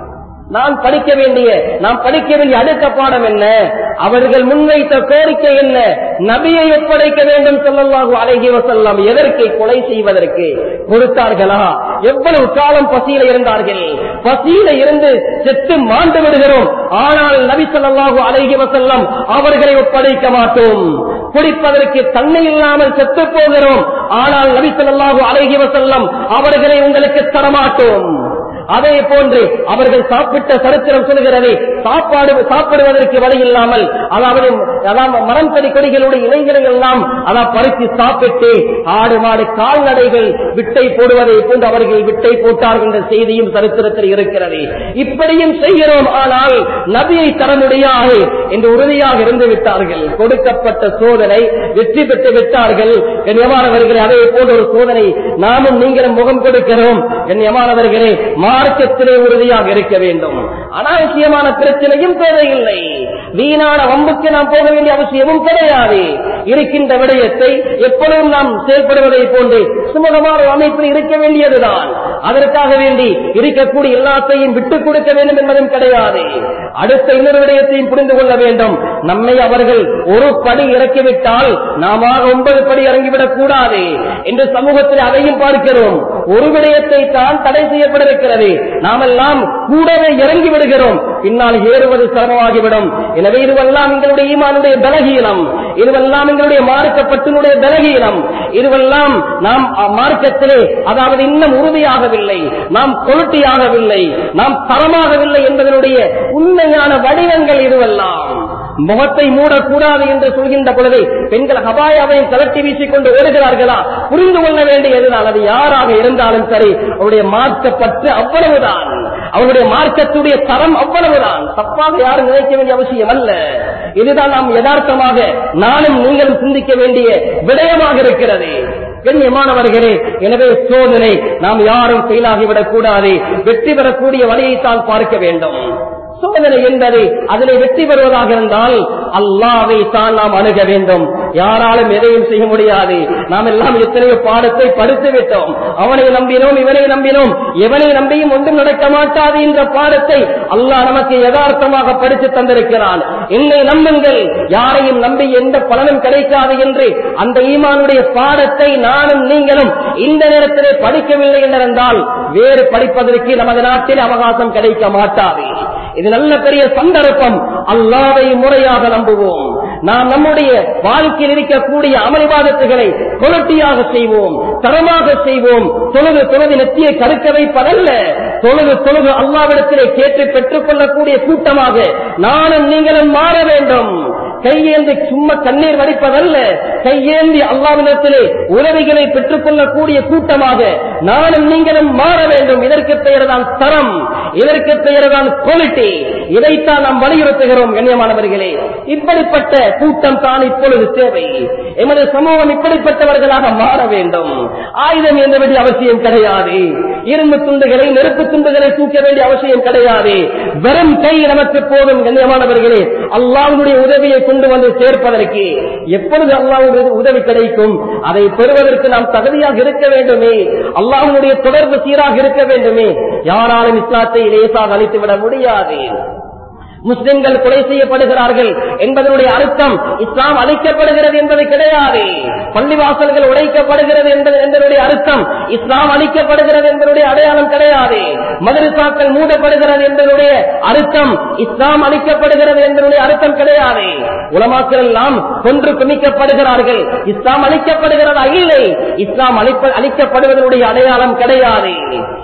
நான் படிக்க வேண்டிய நாம் படிக்க வேண்டிய அடுத்த பாடம் என்ன அவர்கள் முன்வைத்த கோரிக்கை என்ன நபியை ஒப்படைக்க வேண்டும் சொல்லலாகு அழகி வசல்லாம் எதற்கு கொலை செய்வதற்கு கொடுத்தார்களா எவ்வளவு காலம் பசியில இருந்தார்கள் பசியில இருந்து செத்து மாண்டு விடுகிறோம் ஆனால் நபி சொல்லலாகு அழகி வசல்லம் அவர்களை ஒப்படைக்க மாட்டோம் குடிப்பதற்கு தண்ணி இல்லாமல் செத்து போகிறோம் ஆனால் நபி சொல்லலாகு அழகி வசல்லம் அவர்களை உங்களுக்கு தரமாட்டோம் அதே போன்று அவர்கள் சாப்பிட்ட சரித்திரம் சொல்கிறது சாப்பாடு சாப்பிடுவதற்கு வழி இல்லாமல் அதாவது அதாவது மரம் செடி கொடிகளுடைய இலைகளை எல்லாம் அதான் பறித்து சாப்பிட்டு ஆடு மாடு கால்நடைகள் விட்டை போடுவதை போன்று அவர்கள் விட்டை போட்டார்கள் என்ற செய்தியும் சரித்திரத்தில் இருக்கிறது இப்படியும் செய்கிறோம் ஆனால் நபியை தர முடியாது என்று உறுதியாக இருந்து விட்டார்கள் கொடுக்கப்பட்ட சோதனை வெற்றி பெற்று விட்டார்கள் கண்ணியமானவர்களே அதே போன்ற ஒரு சோதனை நாமும் நீங்களும் முகம் கொடுக்கிறோம் கண்ணியமானவர்களே மார்க்கத்திலே உறுதியாக இருக்க வேண்டும் அனாவசியமான பிரச்சனையும் தேவையில்லை வீணான வம்புக்கு நாம் போக வேண்டிய அவசியமும் கிடையாது இருக்கின்ற விடயத்தை எப்பொழுதும் நாம் செயல்படுவதை போன்று சுமூகமான ஒரு அமைப்பில் இருக்க வேண்டியதுதான் அதற்காக வேண்டி இருக்கக்கூடிய எல்லாத்தையும் விட்டுக் கொடுக்க வேண்டும் என்பதும் கிடையாது அடுத்த இன்னொரு விடயத்தையும் புரிந்து கொள்ள வேண்டும் நம்மை அவர்கள் ஒரு படி இறக்கிவிட்டால் நாம ஒன்பது படி இறங்கிவிடக் கூடாது என்று சமூகத்தில் அதையும் பார்க்கிறோம் ஒரு விடயத்தை தான் தடை செய்யப்பட்டிருக்கிறது நாமெல்லாம் கூடவே இறங்கி விடுகிறோம் பின்னால் ஏறுவது சிரமமாகிவிடும் எனவே இதுவெல்லாம் எங்களுடைய ஈமானுடைய பலகீனம் இதுவெல்லாம் எங்களுடைய மார்க்கப்பட்டினுடைய பலகீனம் இதுவெல்லாம் நாம் மார்க்கத்திலே அதாவது இன்னும் உறுதியாகவில்லை நாம் கொலட்டியாகவில்லை நாம் தரமாகவில்லை என்பதனுடைய உண்மையான வடிவங்கள் இதுவெல்லாம் முகத்தை மூடக்கூடாது என்று சொல்கின்ற பொழுது பெண்கள் ஹபாயாவை கலட்டி வீசிக்கொண்டு ஓடுகிறார்களா புரிந்து கொள்ள வேண்டியதுதான் அது யாராக இருந்தாலும் சரி அவருடைய மார்க்கப்பற்று அவ்வளவுதான் அவருடைய மார்க்கத்துடைய தரம் அவ்வளவுதான் தப்பாக யாரும் நினைக்க வேண்டிய அவசியம் அல்ல இதுதான் நாம் யதார்த்தமாக நானும் நீங்களும் சிந்திக்க வேண்டிய விடயமாக இருக்கிறது கண்ணியமானவர்களே எனவே சோதனை நாம் யாரும் செயலாகிவிடக் கூடாது வெற்றி பெறக்கூடிய வழியைத்தான் பார்க்க வேண்டும் சோதனை என்பது அதிலே வெற்றி பெறுவதாக இருந்தால் அல்லாவை தான் நாம் அணுக வேண்டும் யாராலும் எதையும் செய்ய முடியாது நாம் எல்லாம் எத்தனையோ பாடத்தை படித்து விட்டோம் அவனை நம்பினோம் இவனை நம்பினோம் எவனை நம்பியும் ஒன்றும் நடக்க மாட்டாது என்ற பாடத்தை அல்லாஹ் நமக்கு யதார்த்தமாக படித்து தந்திருக்கிறான் என்னை நம்புங்கள் யாரையும் நம்பி எந்த பலனும் கிடைக்காது என்று அந்த ஈமானுடைய பாடத்தை நானும் நீங்களும் இந்த நேரத்திலே படிக்கவில்லை என்றிருந்தால் வேறு படிப்பதற்கு நமது நாட்டில் அவகாசம் கிடைக்க மாட்டாது இது நல்ல பெரிய சந்தர்ப்பம் அல்லாவை முறையாக நம்புவோம் நாம் நம்முடைய வாழ்க்கையில் இருக்கக்கூடிய அமளிவாதத்துகளை கொலட்டியாக செய்வோம் தரமாக செய்வோம் தொழுது தொழுது நெத்தியை கருக்க வைப்பதல்ல தொழுது தொழுது அல்லாவிடத்திலே கேட்டு பெற்றுக் கொள்ளக்கூடிய கூட்டமாக நானும் நீங்களும் மாற வேண்டும் கையேந்தி சும்மா கண்ணீர் வடிப்பதல்ல கையேந்தி அல்லாவிடத்திலே உதவிகளை பெற்றுக் கொள்ளக்கூடிய கூட்டமாக நானும் நீங்களும் மாற வேண்டும் இதற்கு பெயர்தான் தரம் இதற்கு பெயர்தான் குவாலிட்டி இதைத்தான் நாம் வலியுறுத்துகிறோம் கண்ணியமானவர்களே இப்படிப்பட்ட கூட்டம் தான் இப்பொழுது தேவை எமது சமூகம் இப்படிப்பட்டவர்களாக மாற வேண்டும் ஆயுதம் என்ற வேண்டிய அவசியம் கிடையாது இரும்பு துண்டுகளை நெருப்பு துண்டுகளை தூக்க வேண்டிய அவசியம் கிடையாது வெறும் கை நமக்கு போதும் கண்ணியமானவர்களே அல்லாவுடைய உதவியை கொண்டு வந்து சேர்ப்பதற்கு எப்பொழுது அல்லாவுடைய உதவி கிடைக்கும் அதை பெறுவதற்கு நாம் தகுதியாக இருக்க வேண்டுமே அல்லாஹனுடைய தொடர்பு சீராக இருக்க வேண்டுமே யாராலும் இஸ்லாத்தை லேசாக அழித்து விட முடியாது முஸ்லிம்கள் கொலை செய்யப்படுகிறார்கள் என்பதனுடைய அர்த்தம் இஸ்லாம் அழிக்கப்படுகிறது என்பது கிடையாது பள்ளிவாசல்கள் உடைக்கப்படுகிறது என்பது என்பதனுடைய அர்த்தம் இஸ்லாம் அழிக்கப்படுகிறது என்பதனுடைய அடையாளம் கிடையாது மதரசாக்கள் மூடப்படுகிறது என்பதனுடைய அர்த்தம் இஸ்லாம் அழிக்கப்படுகிறது என்பதனுடைய அர்த்தம் கிடையாது உலமாக்கள் எல்லாம் கொன்று குமிக்கப்படுகிறார்கள் இஸ்லாம் அழிக்கப்படுகிறதா இல்லை இஸ்லாம் அழிப்ப அழிக்கப்படுவதனுடைய அடையாளம் கிடையாது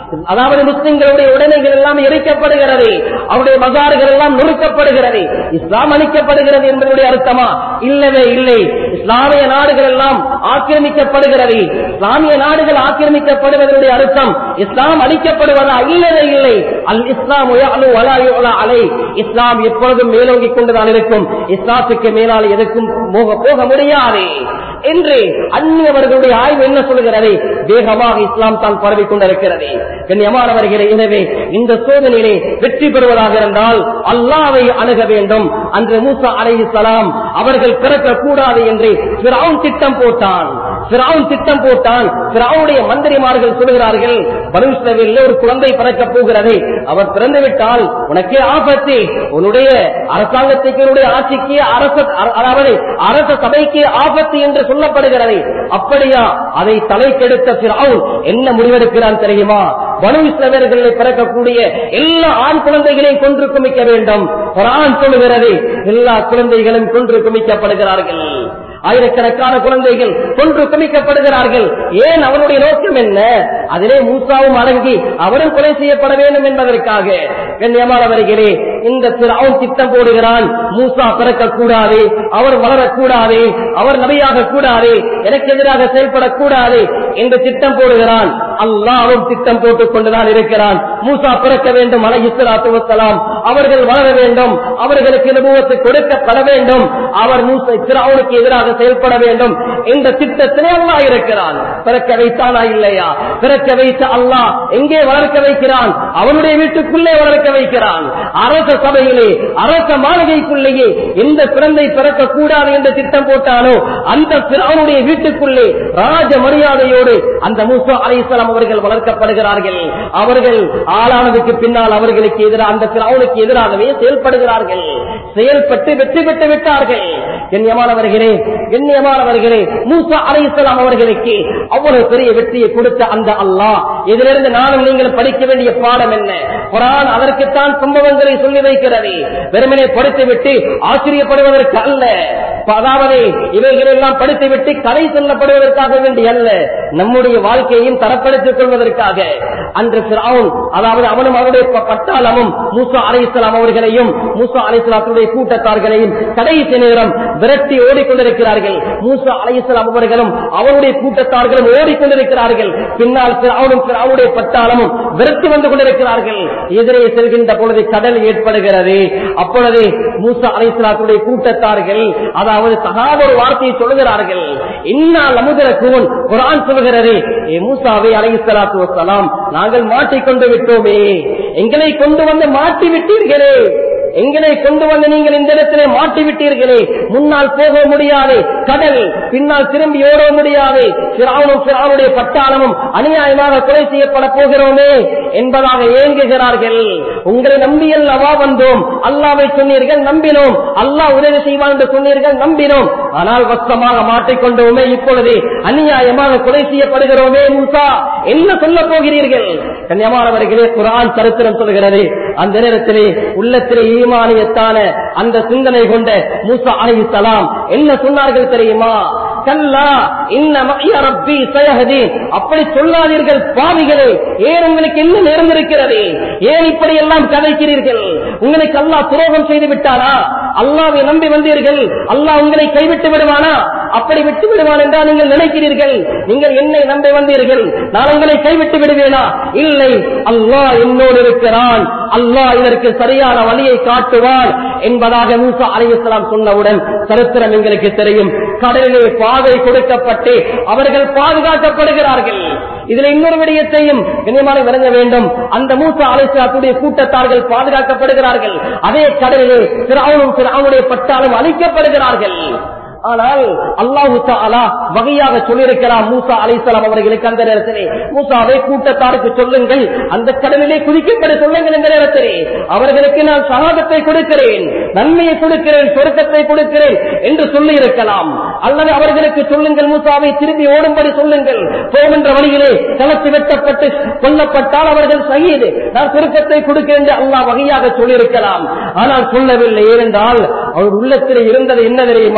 அதாவது முஸ்லிம்களுடைய உடைமைகள் எல்லாம் எரிக்கப்படுகிறது அவருடைய மகாறுகள் எல்லாம் நொறுக்கப்படுகிறது இஸ்லாம் அளிக்கப்படுகிறது என்பதனுடைய அர்த்தமா இல்லவே இல்லை இஸ்லாமிய நாடுகள் எல்லாம் ஆக்கிரமிக்கப்படுகிறது இஸ்லாமிய நாடுகள் ஆக்கிரமிக்கப்படுவதனுடைய அர்த்தம் இஸ்லாம் அளிக்கப்படுவதா இல்லவே இல்லை அல் இஸ்லாம் அலை இஸ்லாம் எப்பொழுதும் மேலோங்கிக் கொண்டுதான் இருக்கும் இஸ்லாத்துக்கு மேலால் எதுக்கும் போக போக முடியாது என்று அந்நியவர்களுடைய ஆய்வு என்ன சொல்கிறது வேகமாக இஸ்லாம் தான் பரவி கொண்டிருக்கிறது கண்ணியமானவர்களே எனவே இந்த சோதனையிலே வெற்றி பெறுவதாக இருந்தால் அல்லாவை அணுக வேண்டும் அன்று மூசா அலை சலாம் அவர்கள் பிறக்க கூடாது என்று பிராவுன் திட்டம் போட்டான் பிராவுன் திட்டம் போட்டான் பிராவுடைய மந்திரிமார்கள் சொல்கிறார்கள் பனுஸ்லவில் ஒரு குழந்தை பிறக்க போகிறது அவர் பிறந்து விட்டால் உனக்கே ஆபத்து உன்னுடைய அரசாங்கத்துக்கு உன்னுடைய ஆட்சிக்கு அரச அதாவது அரச சபைக்கு ஆபத்து என்று சொல்லப்படுகிறது அப்படியா அதை தலை கெடுத்த பிராவுன் என்ன முடிவெடுக்கிறான் தெரியுமா பனு இஸ்லவர்களை பிறக்கக்கூடிய எல்லா ஆண் குழந்தைகளையும் கொன்று குமிக்க வேண்டும் குரான் சொல்லுகிறது எல்லா குழந்தைகளும் கொன்று குமிக்கப்படுகிறார்கள் ஆயிரக்கணக்கான குழந்தைகள் கொன்று குமிக்கப்படுகிறார்கள் ஏன் அவருடைய நோக்கம் என்ன அதிலே மூசாவும் அடங்கி அவரும் கொலை செய்யப்பட வேண்டும் என்பதற்காக கண்ணியமானவர்களே இந்த அவன் திட்டம் போடுகிறான் மூசா பிறக்கக்கூடாது அவர் வளரக்கூடாது அவர் நபியாக கூடாது எனக்கு எதிராக செயல்படக்கூடாது என்று திட்டம் போடுகிறான் அல்லாவும் திட்டம் போட்டுக் கொண்டுதான் இருக்கிறான் மூசா பிறக்க வேண்டும் அலை இஸ்லாத்து வசலாம் அவர்கள் வளர வேண்டும் அவர்களுக்கு அனுபவத்தை கொடுக்கப்பட வேண்டும் அவர் மூசா திராவுனுக்கு எதிராக செயல்பட வேண்டும் என்ற திட்டத்திலே அல்லா இருக்கிறான் பிறக்க வைத்தானா இல்லையா பிறக்க வைத்த அல்லாஹ் எங்கே வளர்க்க வைக்கிறான் அவனுடைய வீட்டுக்குள்ளே வளர்க்க வைக்கிறான் அரச சபையிலே அரச மாளிகைக்குள்ளேயே எந்த குழந்தை பிறக்க கூடாது என்று திட்டம் போட்டானோ அந்த அவனுடைய வீட்டுக்குள்ளே ராஜ மரியாதையோடு அந்த மூசா அலிசலாம் அவர்கள் வளர்க்கப்படுகிறார்கள் அவர்கள் ஆளானதுக்கு பின்னால் அவர்களுக்கு எதிராக அந்த அவனுக்கு எதிராகவே செயல்படுகிறார்கள் செயல்பட்டு வெற்றி பெற்று விட்டார்கள் கண்ணியமானவர்களே கண்ணியமானவர்களே மூசா அலைசலாம் அவர்களுக்கு அவ்வளவு பெரிய வெற்றியை கொடுத்த அந்த அல்லாஹ் இதிலிருந்து நானும் நீங்கள் படிக்க வேண்டிய பாடம் என்ன குரான் அதற்குத்தான் சம்பவங்களை சொல்லி வைக்கிறது வெறுமனே படித்துவிட்டு ஆச்சரியப்படுவதற்கு அல்ல அதாவது இவைகள் எல்லாம் படித்துவிட்டு கலை சொல்லப்படுவதற்காக வேண்டி அல்ல நம்முடைய வாழ்க்கையையும் தரப்படுத்திக் கொள்வதற்காக அன்று பிராவுன் அதாவது அவனும் அவருடைய பட்டாளமும் மூசா அலைசலாம் அவர்களையும் மூசா அலைசலாத்துடைய கூட்டத்தார்களையும் கடைசி நேரம் விரட்டி ஓடிக்கொண்டிருக்கிறார்கள் மூசா அலைசலாம் அவர்களும் அவருடைய கூட்டத்தார்களும் ஓடிக்கொண்டிருக்கிறார்கள் பின்னால் பிராவுனும் பிராவுடைய பட்டாளமும் விரட்டி வந்து கொண்டிருக்கிறார்கள் எதிரே செல்கின்ற பொழுது கடல் ஏற்படுகிறது அப்பொழுது மூசா அலைசலாத்துடைய கூட்டத்தார்கள் அதாவது தகாத ஒரு வார்த்தையை சொல்லுகிறார்கள் இன்னால் அமுதர கூன் குரான் சொல்கிறது ஏ மூசாவை அலைசலாத்து வசலாம் நாங்கள் மாட்டிக்கொண்டு விட்டோமே எங்களை கொண்டு வந்து மாட்டி விட்டீர்களே எங்களை கொண்டு வந்து நீங்கள் இந்த இடத்திலே மாட்டி விட்டீர்களே முன்னால் போக முடியாது கடல் பின்னால் திரும்பி ஓட முடியாது சிறாவனும் சிறாவுடைய பட்டாளமும் அநியாயமாக கொலை செய்யப்பட போகிறோமே என்பதாக ஏங்குகிறார்கள் உங்களை நம்பியல்லவா வந்தோம் அல்லாவை சொன்னீர்கள் நம்பினோம் அல்லாஹ் உதவி செய்வான் என்று சொன்னீர்கள் நம்பினோம் ஆனால் வசமாக மாட்டிக்கொண்டோமே இப்பொழுது அநியாயமாக கொலை செய்யப்படுகிறோமே மூசா என்ன சொல்ல போகிறீர்கள் கன்னியமானவர்களே குரான் சரித்திரம் சொல்கிறது அந்த நேரத்திலே உள்ளத்திலே ஈமானியத்தான அந்த சிந்தனை கொண்ட மூசா அலி சலாம் என்ன சொன்னார்கள் தெரியுமா கல்லா இன்ன மகிய ரப்பி சயஹதி அப்படி சொல்லாதீர்கள் பாவிகளே ஏன் உங்களுக்கு என்ன நேர்ந்திருக்கிறது ஏன் இப்படி எல்லாம் கதைக்கிறீர்கள் உங்களுக்கு அல்லாஹ் துரோகம் செய்து விட்டானா அல்லாவை நம்பி வந்தீர்கள் அல்லாஹ் உங்களை கைவிட்டு விடுவானா அப்படி விட்டு விடுவான் என்றால் நீங்கள் நினைக்கிறீர்கள் நீங்கள் என்னை நம்பி வந்தீர்கள் நான் உங்களை கைவிட்டு விடுவேனா இல்லை அல்லாஹ் என்னோடு இருக்கிறான் அல்லாஹ் இதற்கு சரியான வழியை காட்டுவான் என்பதாக மூசா அலையுஸ்லாம் சொன்னவுடன் சரித்திரம் எங்களுக்கு தெரியும் கடலிலே பாதை கொடுக்கப்பட்டு அவர்கள் பாதுகாக்கப்படுகிறார்கள் இதுல இன்னொரு விடயத்தையும் கண்ணியமான விளங்க வேண்டும் அந்த மூசா அலைசலாத்துடைய கூட்டத்தார்கள் பாதுகாக்கப்படுகிறார்கள் அதே கடலிலே சிறாவனும் சிறாவுடைய பட்டாலும் அழிக்கப்படுகிறார்கள் ஆனால் அல்லாஹு தாலா வகையாக சொல்லியிருக்கிறார் மூசா அலிசலாம் அவர்களுக்கு அந்த நேரத்திலே மூசாவை கூட்டத்தாருக்கு சொல்லுங்கள் அந்த கடலிலே குதிக்கப்பட சொல்லுங்கள் இந்த நேரத்திலே அவர்களுக்கு நான் சகாதத்தை கொடுக்கிறேன் நன்மையை கொடுக்கிறேன் சொருக்கத்தை கொடுக்கிறேன் என்று சொல்லி இருக்கலாம் அல்லது அவர்களுக்கு சொல்லுங்கள் மூசாவை திரும்பி ஓடும்படி சொல்லுங்கள் போகின்ற வழியிலே களத்து வெட்டப்பட்டு கொல்லப்பட்டால் அவர்கள் சகிது நான் சுருக்கத்தை கொடுக்கிறேன் என்று அல்லாஹ் வகையாக சொல்லியிருக்கலாம் ஆனால் சொல்லவில்லை ஏனென்றால் அவர் உள்ளத்தில் இருந்தது என்ன தெரியுமா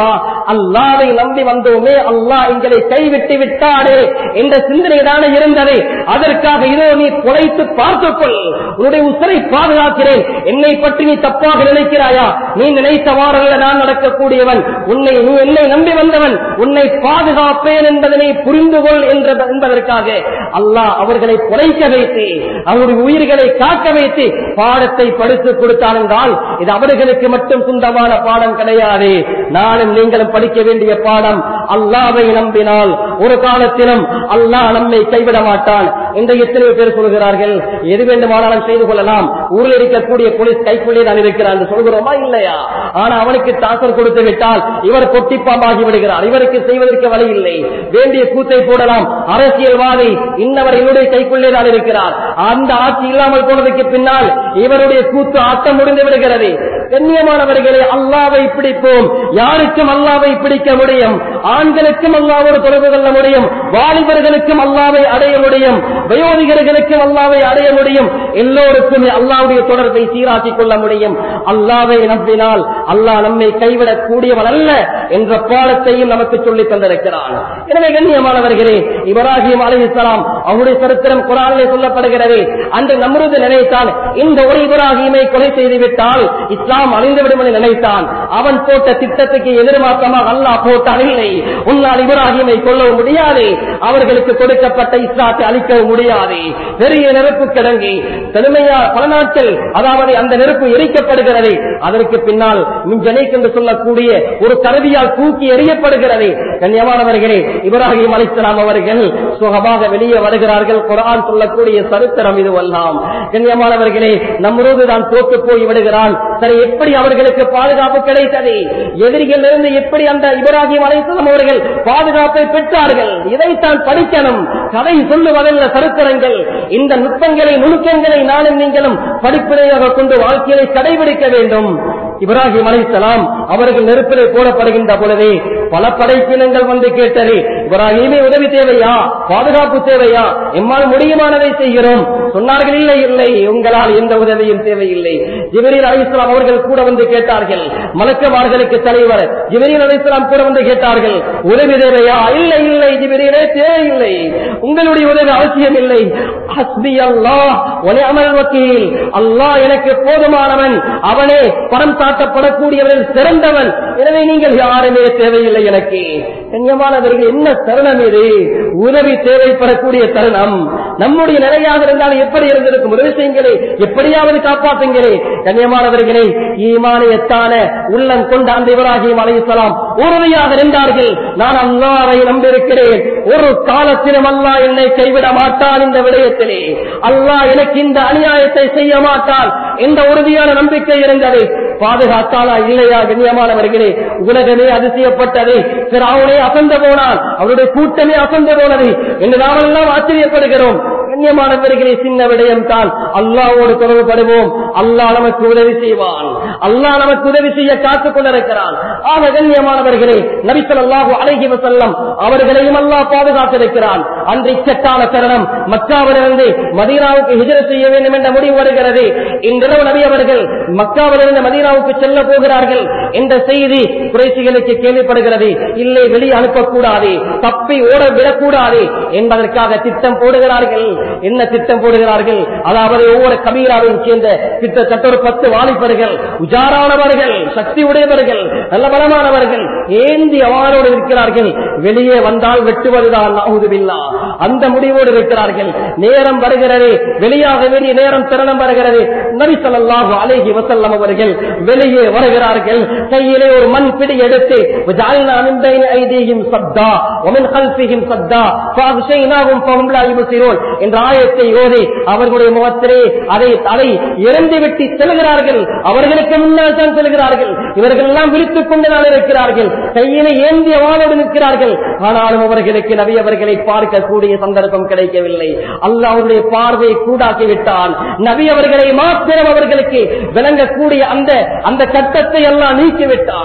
அல்லாவை நம்பி வந்தோமே அல்லாஹ் எங்களை கைவிட்டு விட்டாரே என்ற சிந்தனை தானே இருந்தது அதற்காக இதோ நீ குலைத்து பார்த்துக்கொள் உன்னுடைய உத்தரை பாதுகாக்கிறேன் என்னை பற்றி நீ தப்பாக நினைக்கிறாயா நீ நினைத்தவாறல்ல நான் நடக்கக்கூடியவன் உன்னை நீ என்னை நம்பி வந்தவன் உன்னை பாதுகாப்பேன் என்பதனை புரிந்து கொள் என்ற என்பதற்காக அல்லாஹ் அவர்களை குலைக்க வைத்து அவருடைய உயிர்களை காக்க வைத்து பாடத்தை படித்து கொடுத்தான் என்றால் இது அவர்களுக்கு மட்டும் சொந்தமான பாடம் கிடையாது நானும் நீங்களும் படிக்க வேண்டிய பாடம் அல்லாவை நம்பினால் ஒரு காலத்திலும் அல்லாஹ் நம்மை கைவிட மாட்டான் இந்த எத்தனை பேர் சொல்கிறார்கள் எது வேண்டுமானாலும் செய்து கொள்ளலாம் ஊரில் இருக்கக்கூடிய போலீஸ் கைக்குள்ளே தான் இருக்கிறார் என்று சொல்கிறோமா இல்லையா ஆனா அவனுக்கு தாக்கல் கொடுத்து விட்டால் இவர் பொட்டிப்பாம்பாகி விடுகிறார் இவருக்கு செய்வதற்கு வழி இல்லை வேண்டிய கூத்தை போடலாம் அரசியல்வாதி இன்னவர் என்னுடைய கைக்குள்ளே தான் இருக்கிறார் அந்த ஆட்சி இல்லாமல் போனதுக்கு பின்னால் இவருடைய கூத்து ஆட்டம் முடிந்து விடுகிறது கண்ணியமானவர்களே அல்லாவை பிடிப்போம் யாருக்கும் அல்லாவை பிடிக்க முடியும் ஆண்களுக்கும் அல்லாவோடு தொடர்பு கொள்ள முடியும் வாலிபர்களுக்கும் அல்லாவை அடைய முடியும் வயோதிகர்களுக்கும் அல்லாவை அடைய முடியும் எல்லோருக்கும் அல்லாவுடைய தொடர்பை சீராக்கிக் கொள்ள முடியும் அல்லாவை நம்பினால் அல்லாஹ் நம்மை கைவிடக் கூடியவன் அல்ல என்ற பாடத்தையும் நமக்கு சொல்லித் தந்திருக்கிறான் எனவே கண்ணியமானவர்களே இப்ராஹிம் அலைஹிஸ்ஸலாம் அவருடைய சரித்திரம் குரானிலே சொல்லப்படுகிறது அன்று நம்ருது நினைத்தான் இந்த ஒரு இப்ராஹிமை கொலை செய்து விட்டால் இஸ்லாம் அழிந்துவிடும் என்று நினைத்தான் அவன் போட்ட திட்டத்துக்கு எதிர்மாற்றமாக அல்லாஹ் போட்டான் இல்லை உன்னால் இப்ராஹிமை கொல்லவும் முடியாது அவர்களுக்கு கொடுக்கப்பட்ட இஸ்லாத்தை அழிக்கவும் முடியாது பெரிய நெருப்பு கிடங்கி கடுமையா பல நாட்கள் அதாவது அந்த நெருப்பு எரிக்கப்படுகிறது அதற்கு பின்னால் மிஞ்சனைக் என்று சொல்லக்கூடிய ஒரு கருவியால் தூக்கி எறியப்படுகிறது கண்ணியமானவர்களே இப்ராஹிம் அலிஸ்லாம் அவர்கள் சுகமாக வெளியே வருகிறார்கள் குரான் சொல்லக்கூடிய சரித்திரம் இதுவெல்லாம் கண்ணியமானவர்களே நம்மரோடு தான் தோத்து போய் விடுகிறான் சரி எப்படி அவர்களுக்கு பாதுகாப்பு கிடைத்தது எதிரிகளிலிருந்து எப்படி அந்த இப்ராஹிம் அலிஸ்லாம் அவர்கள் பாதுகாப்பை பெற்றார்கள் இதைத்தான் படிக்கணும் கதை சொல்லுவதல்ல சரித்திரங்கள் இந்த நுட்பங்களை நுணுக்கங்களை நானும் நீங்களும் படிப்பினையாக கொண்டு வாழ்க்கையை கடைபிடிக்க வேண்டும் இப்ராஹிம் அலைசலாம் அவர்கள் நெருப்பிலே போடப்படுகின்ற பொழுதே பல படைப்பினங்கள் வந்து கேட்டது இப்ராஹிமே உதவி தேவையா பாதுகாப்பு தேவையா எம்மால் முடியுமானதை செய்கிறோம் சொன்னார்கள் இல்லை இல்லை உங்களால் எந்த உதவியும் தேவையில்லை ஜிபரீல் அலிஸ்லாம் அவர்கள் கூட வந்து கேட்டார்கள் மலக்கமார்களுக்கு தலைவர் ஜிபரீல் அலிஸ்லாம் கூட வந்து கேட்டார்கள் உதவி தேவையா இல்லை இல்லை ஜிபரீலே தேவையில்லை உங்களுடைய உதவி அவசியம் இல்லை ஹஸ்பி அல்லாஹ் அமல் வக்கீல் அல்லாஹ் எனக்கு போதுமானவன் அவனே பரம் சாட்டப்படக்கூடியவரில் சிறந்தவன் எனவே நீங்கள் யாருமே தேவையில்லை எனக்கு கண்ணியமானவர்கள் என்ன தருணம் இது உதவி தேவைப்படக்கூடிய தருணம் நம்முடைய நிலையாக இருந்தால் எப்படி இருந்திருக்கும் உதவி செய்யுங்களே எப்படியாவது காப்பாற்றுங்களே கண்ணியமானவர்களே ஈமானியத்தான உள்ளம் கொண்ட அந்த இவராகியும் அலையலாம் உறுதியாக நின்றார்கள் நான் அல்லாவை நம்பியிருக்கிறேன் ஒரு காலத்திலும் அல்லாஹ் என்னை கைவிட மாட்டான் இந்த விடயத்திலே அல்லாஹ் எனக்கு இந்த அநியாயத்தை செய்ய மாட்டான் என்ற உறுதியான நம்பிக்கை இருந்தது பாதுகாத்தாளா இல்லையா கண்ணியமானவர்களே உலகமே அதிசயப்பட்டது அவனே அசந்து போனான் அவருடைய கூட்டமே அசந்து போனது என்று நாமெல்லாம் ஆச்சரியப்படுகிறோம் கண்ணியமானவர்களே சின்ன விடயம் தான் அல்லாவோடு தொடர்புபடுவோம் அல்லாஹ் நமக்கு உதவி செய்வான் அல்லாஹ் நமக்கு உதவி செய்ய காத்துக் கொண்டிருக்கிறான் ஆக கண்ணியமானவர்களே நபிசல் அல்லாஹு அழகி வசல்லம் அவர்களையும் அல்லாஹ் பாதுகாத்திருக்கிறான் அன்று இச்சட்டான தருணம் மக்காவிலிருந்து மதீனாவுக்கு ஹிஜர செய்ய வேண்டும் என்ற முடிவு வருகிறது இன்றிரவு நபி அவர்கள் மக்காவிலிருந்து மதீனாவுக்கு செல்ல போகிறார்கள் என்ற செய்தி குறைசிகளுக்கு கேள்விப்படுகிறது இல்லை வெளியே அனுப்பக்கூடாது தப்பி ஓட விடக்கூடாது என்பதற்காக திட்டம் போடுகிறார்கள் என்ன திட்டம் போடுகிறார்கள் அதாவது ஒவ்வொரு கபீராவையும் சேர்ந்த கிட்டத்தட்ட ஒரு பத்து வாலிபர்கள் உஜாரானவர்கள் சக்தி உடையவர்கள் நல்ல பலமானவர்கள் ஏந்தி அவாரோடு இருக்கிறார்கள் வெளியே வந்தால் வெட்டுவதுதான் நாகுதுபில்லா அந்த முடிவோடு இருக்கிறார்கள் நேரம் வருகிறது வெளியாக வேண்டிய நேரம் திறனம் வருகிறது நபி ஸல்லல்லாஹு அலைஹி வஸல்லம் அவர்கள் வெளியே வருகிறார்கள் கையிலே ஒரு மண் பிடி எடுத்து وجعلنا من بين ايديهم صدا ومن خلفهم صدا فاغشيناهم فهم لا يبصرون என்ற ஆயத்தை ஓதி அவர்களுடைய முகத்திலே அதை அதை இறந்து விட்டு செல்கிறார்கள் அவர்களுக்கு முன்னால் தான் செல்கிறார்கள் இவர்கள் எல்லாம் விழித்துக் கொண்டுதான் இருக்கிறார்கள் கையிலே ஏந்திய வாளோடு நிற்கிறார்கள் ஆனாலும் அவர்களுக்கு நபி அவர்களை பார்க்கக்கூடிய சந்தர்ப்பம் கிடைக்கவில்லை அல்லாஹ் அவருடைய பார்வை கூடாக்கி விட்டான் நபி அவர்களை மாத்திரம் அவர்களுக்கு விளங்கக்கூடிய அந்த அந்த கட்டத்தை எல்லாம் நீக்கிவிட்டான்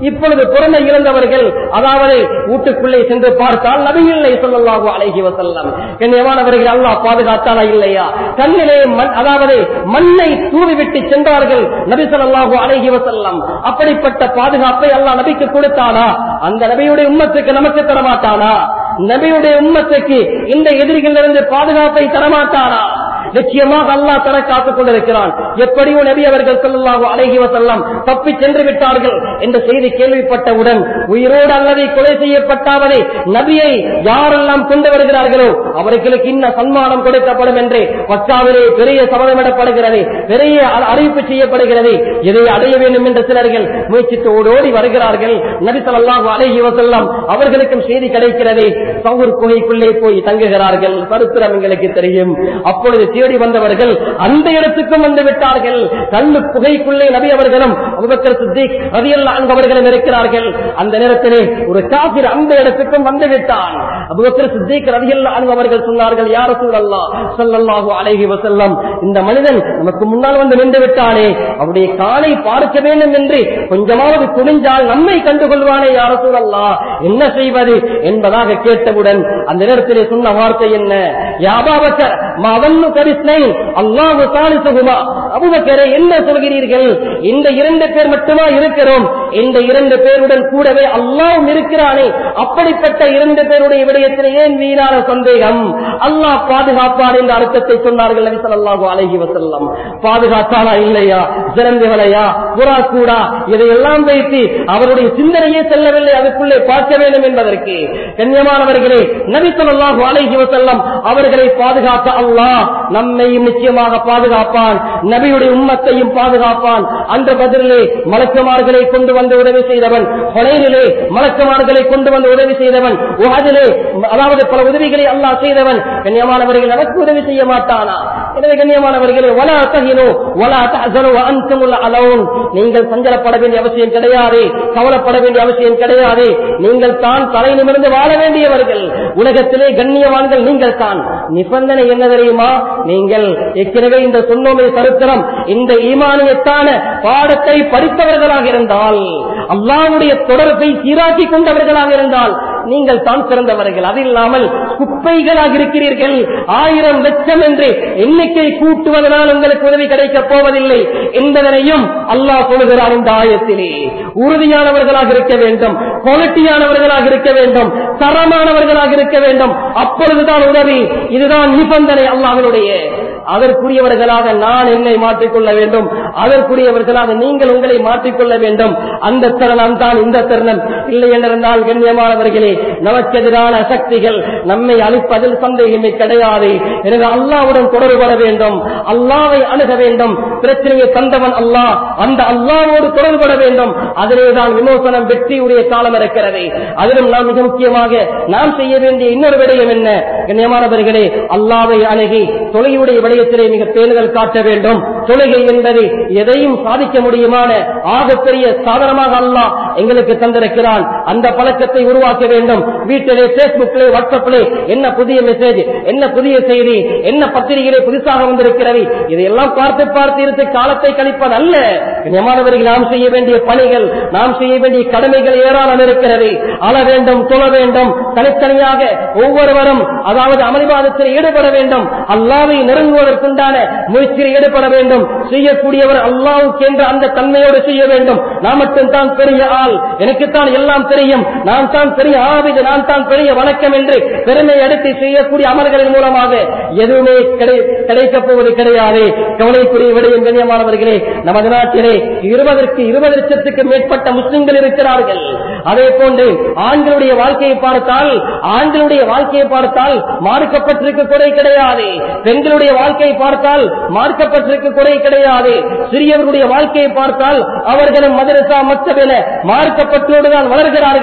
இப்பொழுது பொறுமை இழந்தவர்கள் அதாவது வீட்டுக்குள்ளே சென்று பார்த்தால் நபியில்லை சொல்லலாகு அழகி வசல்லம் கண்ணியமானவர்கள் அல்லாஹ் பாதுகாத்தானா இல்லையா கண்ணிலே மண் அதாவது மண்ணை தூவிவிட்டு சென்றார்கள் நபி சொல்லாஹு அழகி வசல்லம் அப்படிப்பட்ட பாதுகாப்பை அல்லாஹ் நபிக்கு கொடுத்தானா அந்த நபியுடைய உம்மத்துக்கு நமக்கு தரமாட்டானா நபியுடைய உம்மத்துக்கு இந்த எதிரிகளிலிருந்து பாதுகாப்பை தரமாட்டானா நிச்சயமாக அல்லாஹ் தர காத்துக் கொண்டிருக்கிறான் எப்படியோ நபி அவர்கள் சொல்லலாக அழகி வசல்லாம் தப்பி சென்று விட்டார்கள் என்ற செய்தி கேள்விப்பட்டவுடன் உயிரோடு அல்லது கொலை செய்யப்பட்டாவதே நபியை யாரெல்லாம் கொண்டு வருகிறார்களோ அவர்களுக்கு இன்ன சன்மானம் கொடுக்கப்படும் என்று பக்காவிலே பெரிய சமதமிடப்படுகிறது பெரிய அ- அறிவிப்பு செய்யப்படுகிறது இதை அடைய வேண்டும் என்று சிலர்கள் முயற்சித்து ஓடோடி வருகிறார்கள் நபி ஸல்லல்லாஹு அலைஹி வஸல்லம் அவர்களுக்கும் செய்தி கிடைக்கிறது சவுர் குகைக்குள்ளே போய் தங்குகிறார்கள் சரித்திரம் எங்களுக்கு தெரியும் அப்பொழுது தேடி வந்தவர்கள் அந்த இடத்துக்கும் வந்து விட்டார்கள் கல்லு குகைக்குள்ளே நபி அவர்களும் அபூபக்கர் சித்திக் ரலியல்லாஹு அன்ஹு அவர்களும் இருக்கிறார்கள் அந்த நேரத்திலே ஒரு காபிர் அந்த இடத்துக்கும் வந்து விட்டான் அபூபக்கர் சித்திக் ரலியல்லாஹு அன்ஹு அவர்கள் சொன்னார்கள் யா ரசூலல்லாஹ் ஸல்லல்லாஹு அலைஹி வஸல்லம் இந்த மனிதன் நமக்கு முன்னால் வந்து நின்று விட்டானே அவருடைய காலை பார்க்க வேண்டும் என்று கொஞ்சமாவது குனிஞ்சால் நம்மை கண்டுகொள்வானே யா ரசூலல்லாஹ் என்ன செய்வது என்பதாக கேட்டவுடன் அந்த நேரத்திலே சொன்ன வார்த்தை என்ன யா அபூபக்கர் மவன்னு கரிஸ்னை அல்லாஹு சாலிசுகுமா அபூபக்கரே என்ன சொல்கிறீர்கள் இந்த இரண்டு பேர் மட்டுமா இருக்கிறோம் இந்த இரண்டு பேருடன் கூடவே அல்லாஹ்வும் இருக்கிறானே அப்படிப்பட்ட இரண்டு பேருடைய விடயத்தில் ஏன் வீணான சந்தேகம் அல்லாஹ் பாதுகாப்பான் என்ற அர்த்தத்தை சொன்னார்கள் நபி ஸல்லல்லாஹு அலைஹி வஸல்லம் பாதுகாத்தானா இல்லையா சிறந்தவளையா புறா கூடா இதையெல்லாம் வைத்து அவருடைய சிந்தனையே செல்லவில்லை அதுக்குள்ளே பார்க்க வேண்டும் என்பதற்கு கண்ணியமானவர்களே நபி ஸல்லல்லாஹு அலைஹி வஸல்லம் அவர்களை பாதுகாக்க அல்லாஹ் நம்மையும் நிச்சயமாக பாதுகாப்பான் நபியுடைய உம்மத்தையும் பாதுகாப்பான் அந்த பதிலே மலக்குமார்களை கொண்டு வந்து உதவி செய்தவன் ஹொலைரிலே மலக்குமார்களை கொண்டு வந்து உதவி செய்தவன் உஹதிலே அதாவது பல உதவிகளை அல்லாஹ் செய்தவன் கண்ணியமானவர்கள் நமக்கு உதவி செய்ய மாட்டானா எனவே கண்ணியமானவர்களே வலா தஹினு வலா தஹ்சனு வ அன்துமுல் அலவுன் நீங்கள் சஞ்சலப்பட வேண்டிய அவசியம் கிடையாது கவலைப்பட வேண்டிய அவசியம் கிடையாது நீங்கள் தான் தலை நிமிர்ந்து வாழ வேண்டியவர்கள் உலகத்திலே கண்ணியவான்கள் நீங்கள் தான் நிபந்தனை என்ன தெரியுமா நீங்கள் ஏற்கனவே இந்த சொன்னோமே சரித்திரம் இந்த ஈமானியத்தான பாடத்தை படித்தவர்களாக இருந்தால் அல்லாஹ்வுடைய தொடர்பை சீராக்கி கொண்டவர்களாக இருந்தால் நீங்கள் தான் சிறந்தவர்கள் அது இல்லாமல் குப்பைகளாக இருக்கிறீர்கள் ஆயிரம் லட்சம் என்று எண்ணிக்கை கூட்டுவதனால் உங்களுக்கு உதவி கிடைக்கப் போவதில்லை என்பதனையும் அல்லாஹ் சொல்கிறார் இந்த ஆயத்திலே உறுதியானவர்களாக இருக்க வேண்டும் குவாலிட்டியானவர்களாக இருக்க வேண்டும் தரமானவர்களாக இருக்க வேண்டும் அப்பொழுதுதான் உதவி இதுதான் நிபந்தனை அல்லாஹனுடைய அதற்குரியவர்களாக நான் என்னை மாற்றிக்கொள்ள வேண்டும் அதற்குரியவர்களாக நீங்கள் உங்களை மாற்றிக்கொள்ள வேண்டும் அந்த தருணம் தான் இந்த தருணம் இல்லை என்றிருந்தால் கண்ணியமானவர்களே நமக்கு எதிரான சக்திகள் நம்மை அழிப்பதில் சந்தேகமே கிடையாது எனவே அல்லாவுடன் தொடர்பட வேண்டும் அல்லாவை அணுக வேண்டும் பிரச்சனையை தந்தவன் அல்லாஹ் அந்த அல்லாவோடு தொடர்பட வேண்டும் அதிலேதான் விமோசனம் வெற்றியுடைய காலம் இருக்கிறது அதிலும் நாம் மிக முக்கியமாக நாம் செய்ய வேண்டிய இன்னொரு விடயம் என்ன கண்ணியமானவர்களே அல்லாவை அணுகி தொலையுடைய விடயத்திலே மிக பேணுதல் காட்ட வேண்டும் தொழுகை என்பது எதையும் சாதிக்க முடியுமான ஆகப்பெரிய சாதனமாக அல்லாஹ் எங்களுக்கு தந்திருக்கிறான் அந்த பழக்கத்தை உருவாக்க வேண்டும் வீட்டிலே பேஸ்புக்கிலே வாட்ஸ்அப்பிலே என்ன புதிய மெசேஜ் என்ன புதிய செய்தி என்ன பத்திரிகையிலே புதுசாக வந்திருக்கிறது இதையெல்லாம் பார்த்து பார்த்து இருந்து காலத்தை கழிப்பது அல்ல கண்ணியமானவர்கள் நாம் செய்ய வேண்டிய பணிகள் நாம் செய்ய வேண்டிய கடமைகள் ஏராளம் இருக்கிறது அழ வேண்டும் தொழ வேண்டும் தனித்தனியாக ஒவ்வொருவரும் அதாவது அமளிவாதத்தில் ஈடுபட வேண்டும் அல்லாவை நெருங்குவதற்குண்டான முயற்சியில் ஈடுபட வேண்டும் செய்யக்கூடியவர் அல்லாவுக்கு என்ற அந்த தன்மையோடு செய்ய வேண்டும் நான் மட்டும் தான் பெரிய ஆள் எனக்குத்தான் எல்லாம் தெரியும் நான் தான் பெரிய ஆவிது நான் தான் பெரிய வணக்கம் என்று பெருமை அடுத்து செய்யக்கூடிய அமல்களின் மூலமாக எதுவுமே கிடை- கிடைக்கப் போவது கிடையாது கவலைக்குரிய விடயம் கண்ணியமானவர்களே நமது நாட்டிலே இருபதற்கு இருபது லட்சத்துக்கு மேற்பட்ட முஸ்லிம்கள் இருக்கிறார்கள் அதே போன்று ஆண்களுடைய வாழ்க்கையை பார்த்தால் ஆண்களுடைய வாழ்க்கையை பார்த்தால் மார்க்கப்பட்டிருக்க குறை கிடையாது பெண்களுடைய வாழ்க்கையை பார்த்தால் மார்க்கப்பட்டிருக்க குறை கிடையாது சிறியவர்களுடைய வாழ்க்கையை பார்த்தால் அவர்களும் மதரசா மற்றவென மார்க்கப்பட்டோடு தான் வளர்கிறார்கள்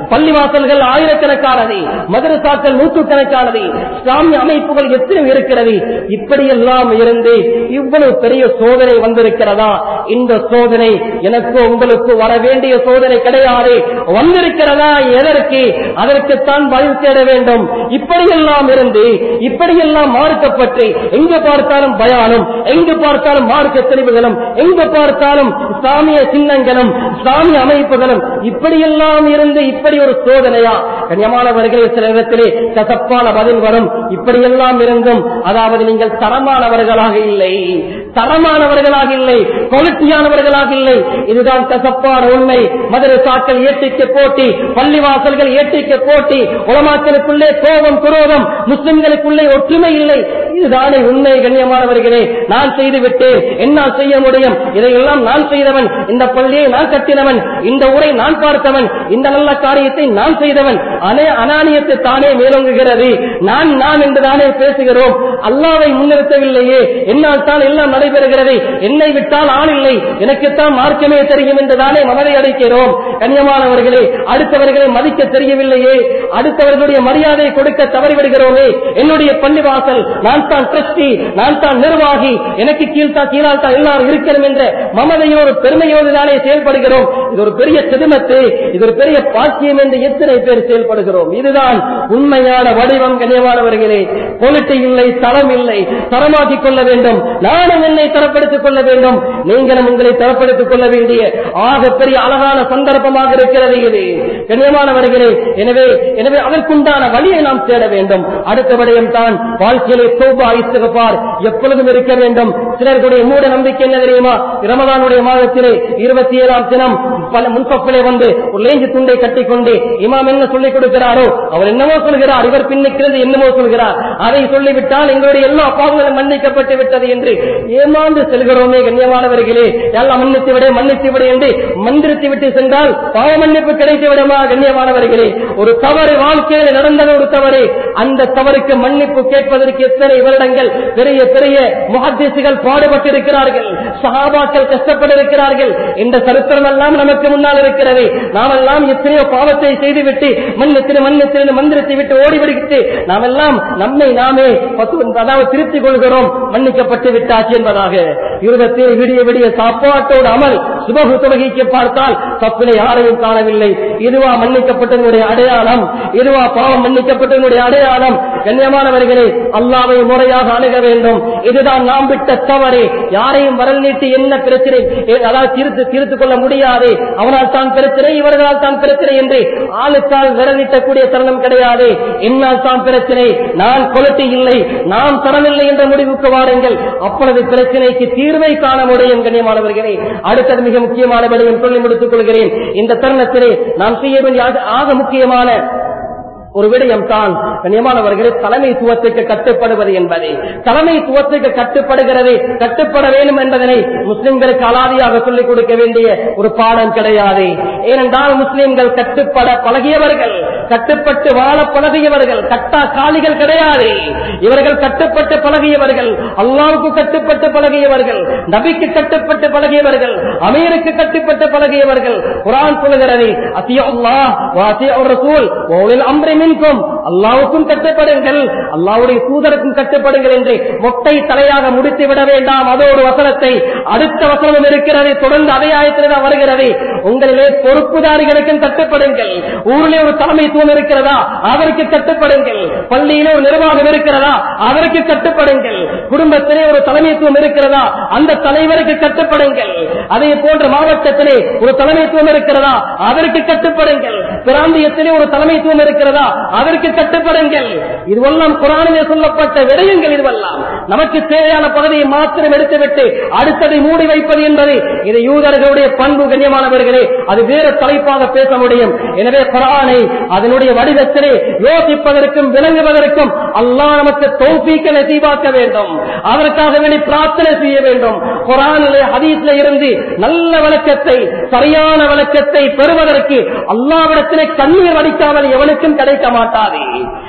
பள்ளிவாசல்கள் ஆயிரக்கணக்கானது மதரசாக்கள் நூற்றுக்கணக்கானது இஸ்லாமிய அமைப்புகள் எத்தனை இருக்கிறது இப்படியெல்லாம் இருந்து இவ்வளவு பெரிய சோதனை வந்திருக்கிறதா இந்த சோதனை எனக்கு உங்களுக்கு வர வேண்டிய சோதனை கிடையாது வந்திருக்கிறதா எதற்கு அதற்குத்தான் பதில் தேட வேண்டும் இப்படியெல்லாம் இருந்து இப்படியெல்லாம் மார்க்கப்பட்டு எங்கு பார்த்தாலும் பயானும் எங்கு பார்த்தாலும் மார்க்க தெளிவுகளும் எங்கு பார்த்தாலும் இஸ்லாமிய சின்னங்களும் இஸ்லாமிய அமைப்புகளும் இப்படியெல்லாம் இருந்து இப்படி ஒரு சோதனையா கண்ணியமானவர்களே சில இடத்திலே கசப்பான பதில் வரும் இப்படியெல்லாம் இருந்தும் அதாவது நீங்கள் தரமானவர்களாக இல்லை தரமானவர்களாக இல்லை குவாலிட்டியானவர்களாக இல்லை இதுதான் கசப்பான உண்மை மதரசாக்கள் ஏற்றிக்க போட்டி பள்ளிவாசல்கள் ஏற்றிக்க போட்டி உலமாக்களுக்குள்ளே கோபம் குரோதம் முஸ்லிம்களுக்குள்ளே ஒற்றுமை இல்லை இதுதானே உண்மை கண்ணியமானவர்களே நான் செய்து விட்டேன் என்னால் செய்ய முடியும் இதையெல்லாம் நான் செய்தவன் இந்த பள்ளியை நான் கட்டினவன் இந்த ஊரை நான் பார்த்தவன் இந்த நல்ல காரியத்தை நான் செய்தவன் அனே அனானியத்தை தானே மேலோங்குகிறது நான் நான் என்று தானே பேசுகிறோம் அல்லாவை முன்னிறுத்தவில்லையே என்னால் தான் எல்லாம் நடைபெறுகிறது என்னை விட்டால் ஆள் இல்லை எனக்குத்தான் மார்க்கமே தெரியும் என்று தானே மனதை அடைக்கிறோம் கண்ணியமானவர்களே அடுத்தவர்களை மதிக்க தெரியவில்லையே அடுத்தவர்களுடைய மரியாதை கொடுக்க தவறிவிடுகிறோமே என்னுடைய பள்ளிவாசல் நான் தான் டிரஸ்டி நான் தான் நிர்வாகி எனக்கு கீழ்த்தா கீழால் தான் எல்லாரும் இருக்கிறோம் என்ற மமதையோடு பெருமையோடு தானே செயல்படுகிறோம் இது ஒரு பெரிய சிதுமத்து இது ஒரு பெரிய பாக்கியம் என்று எத்தனை பேர் செயல்படுகிறோம் இதுதான் உண்மையான வடிவம் கண்ணியமானவர்களே பொலிட்டி இல்லை தரம் இல்லை தரமாக்கிக் கொள்ள வேண்டும் நானும் என்னை தரப்படுத்திக் கொள்ள வேண்டும் நீங்களும் உங்களை தரப்படுத்திக் கொள்ள வேண்டிய ஆக பெரிய அழகான சந்தர்ப்பமாக இருக்கிறது இது கண்ணியமானவர்களே எனவே எனவே அதற்குண்டான வழியை நாம் தேட வேண்டும் அடுத்த விடயம் தான் வாழ்க்கையிலே தோபா இஸ்திகபார் எப்பொழுதும் இருக்க வேண்டும் சிலர்களுடைய மூட நம்பிக்கை என்ன தெரியுமா ரமதானுடைய மாதத்திலே இருபத்தி ஏழாம் தினம் பல முன்பப்பிலே வந்து ஒரு லேஞ்சு துண்டை கட்டிக்கொண்டு இமாம் என்ன சொல்லிக் கொடுக்கிறாரோ அவர் என்னமோ சொல்கிறார் இவர் பின்னிக்கிறது என்னமோ சொல்கிறார் அதை சொல்லிவிட்டால் எங்களுடைய எல்லா பாவங்களும் மன்னிக்கப்பட்டு விட்டது என்று ஏமாந்து செல்கிறோமே கண்ணியமானவர்களே எல்லாம் மன்னித்து விட மன்னித்து விட என்று மந்திரித்து விட்டு சென்றால் பாவ மன்னிப்பு கிடைத்து விடுமா கண்ணியமானவர்களே ஒரு தவறு வாழ்க்கையில் நடந்தது ஒரு தவறு அந்த தவறுக்கு மன்னிப்பு கேட்பதற்கு எத்தனை வருடங்கள் பெரிய பெரிய முகத்தீசுகள் பாடுபட்டிருக்கிறார்கள் சகாபாக்கள் கஷ்டப்பட்டிருக்கிறார்கள் இந்த சரித்திரம் எல்லாம் நமக்கு முன்னால் இருக்கிறது நாமெல்லாம் எத்தனையோ பாவத்தை செய்துவிட்டு மன்னித்து மன்னித்து மந்திரத்தை விட்டு ஓடிவிடுவிட்டு நாம் எல்லாம் நம்மை நாமே பத்து- அதாவது திருத்திக் கொள்கிறோம் மன்னிக்கப்பட்டு விட்டாச்சு என்பதாக இருபத்தி விடிய விடிய சாப்பாட்டோடு அமல் சுபகு தொழுகைக்கு பார்த்தால் தப்பினை யாரையும் காணவில்லை இதுவா மன்னிக்கப்பட்டவனுடைய அடையாளம் இதுவா பாவம் மன்னிக்கப்பட்டவனுடைய அடையாளம் கண்ணியமானவர்களே அல்லாவை முறையாக அணுக வேண்டும் இதுதான் நாம் விட்ட தவறு யாரையும் வரல் நீட்டி என்ன பிரச்சனை ஏ, அதாவது திருத்து திருத்துக் கொள்ள முடியாது அவனால் தான் பிரச்சனை இவர்களால் தான் பிரச்சனை என்று ஆளுக்கால் விரல் நீட்டக்கூடிய தருணம் கிடையாது என்னால் தான் பிரச்சனை நான் கொலட்டி இல்லை நாம் தரமில்லை என்ற முடிவுக்கு வாருங்கள் அப்பொழுது பிரச்சனைக்கு தீர்வை காண முடியும் கண்ணியமானவர்களே அடுத்தது மிக முக்கியமான விடயம் சொல்லி முடித்துக் கொள்கிறேன் இந்த தருணத்திலே நாம் செய்ய வேண்டிய ஆக- ஆக முக்கியமான ஒரு விடயம் தான் கண்ணியமானவர்களே தலைமைத்துவத்துக்கு கட்டுப்படுவது என்பது தலைமைத்துவத்துக்கு கட்டுப்படுகிறது கட்டுப்பட வேண்டும் என்பதனை முஸ்லிம்களுக்கு அலாதியாக சொல்லிக் கொடுக்க வேண்டிய ஒரு பாடம் கிடையாது ஏனென்றால் முஸ்லிம்கள் கட்டுப்பட பழகியவர்கள் கட்டுப்பட்டு வாழ பழகியவர்கள் கட்டா காலிகள் கிடையாது இவர்கள் கட்டுப்பட்டு பழகியவர்கள் அல்லாவுக்கு கட்டுப்பட்டு பழகியவர்கள் நபிக்கு கட்டுப்பட்டு பழகியவர்கள் அமீருக்கு கட்டுப்பட்டு பழகியவர்கள் குரான் சொல்லுகிறது அத்திய அல்லாஹ் வாசிய ரசூல் ஓலில் அம்ரி மின்கும் அல்லாவுக்கும் கட்டுப்படுங்கள் அல்லாவுடைய தூதருக்கும் கட்டுப்படுங்கள் என்று மொட்டை தலையாக முடித்து விட வேண்டாம் அதோடு வசனத்தை அடுத்த வசனமும் இருக்கிறது தொடர்ந்து அதே ஆயத்தில் தான் வருகிறது உங்களிலே பொறுப்புதாரிகளுக்கும் கட்டுப்படுங்கள் ஊரிலே ஒரு தலைமைத்துவம் இருக்கிறதா அதற்கு கட்டுப்படுங்கள் பள்ளியிலே ஒரு நிர்வாகம் இருக்கிறதா அதற்கு கட்டுப்படுங்கள் குடும்பத்திலே ஒரு தலைமைத்துவம் இருக்கிறதா அந்த தலைவருக்கு கட்டுப்படுங்கள் அதே போன்ற மாவட்டத்திலே ஒரு தலைமைத்துவம் இருக்கிறதா அதற்கு கட்டுப்படுங்கள் பிராந்தியத்திலே ஒரு தலைமைத்துவம் இருக்கிறதா அதற்கு கட்டுப்படுங்கள் இதுவெல்லாம் குரானிலே சொல்லப்பட்ட விடயங்கள் இதுவெல்லாம் நமக்கு தேவையான பகுதியை மாத்திரம் எடுத்துவிட்டு அடுத்ததை மூடி வைப்பது என்பது இது யூதர்களுடைய பண்பு கண்ணியமானவர்களே அது வேறு தலைப்பாக பேச முடியும் எனவே குரானை அதனுடைய வடிவத்திலே யோசிப்பதற்கும் விளங்குவதற்கும் அல்லாஹ் நமக்கு தௌஃபீக்க நசீபாக்க வேண்டும் அதற்காக வேண்டி பிரார்த்தனை செய்ய வேண்டும் குரானிலே ஹதீஸ்ல இருந்து நல்ல விளக்கத்தை சரியான விளக்கத்தை பெறுவதற்கு அல்லாவிடத்திலே கண்ணீர் வடிக்காமல் எவனுக்கும் கிடைக்க மாட்டாது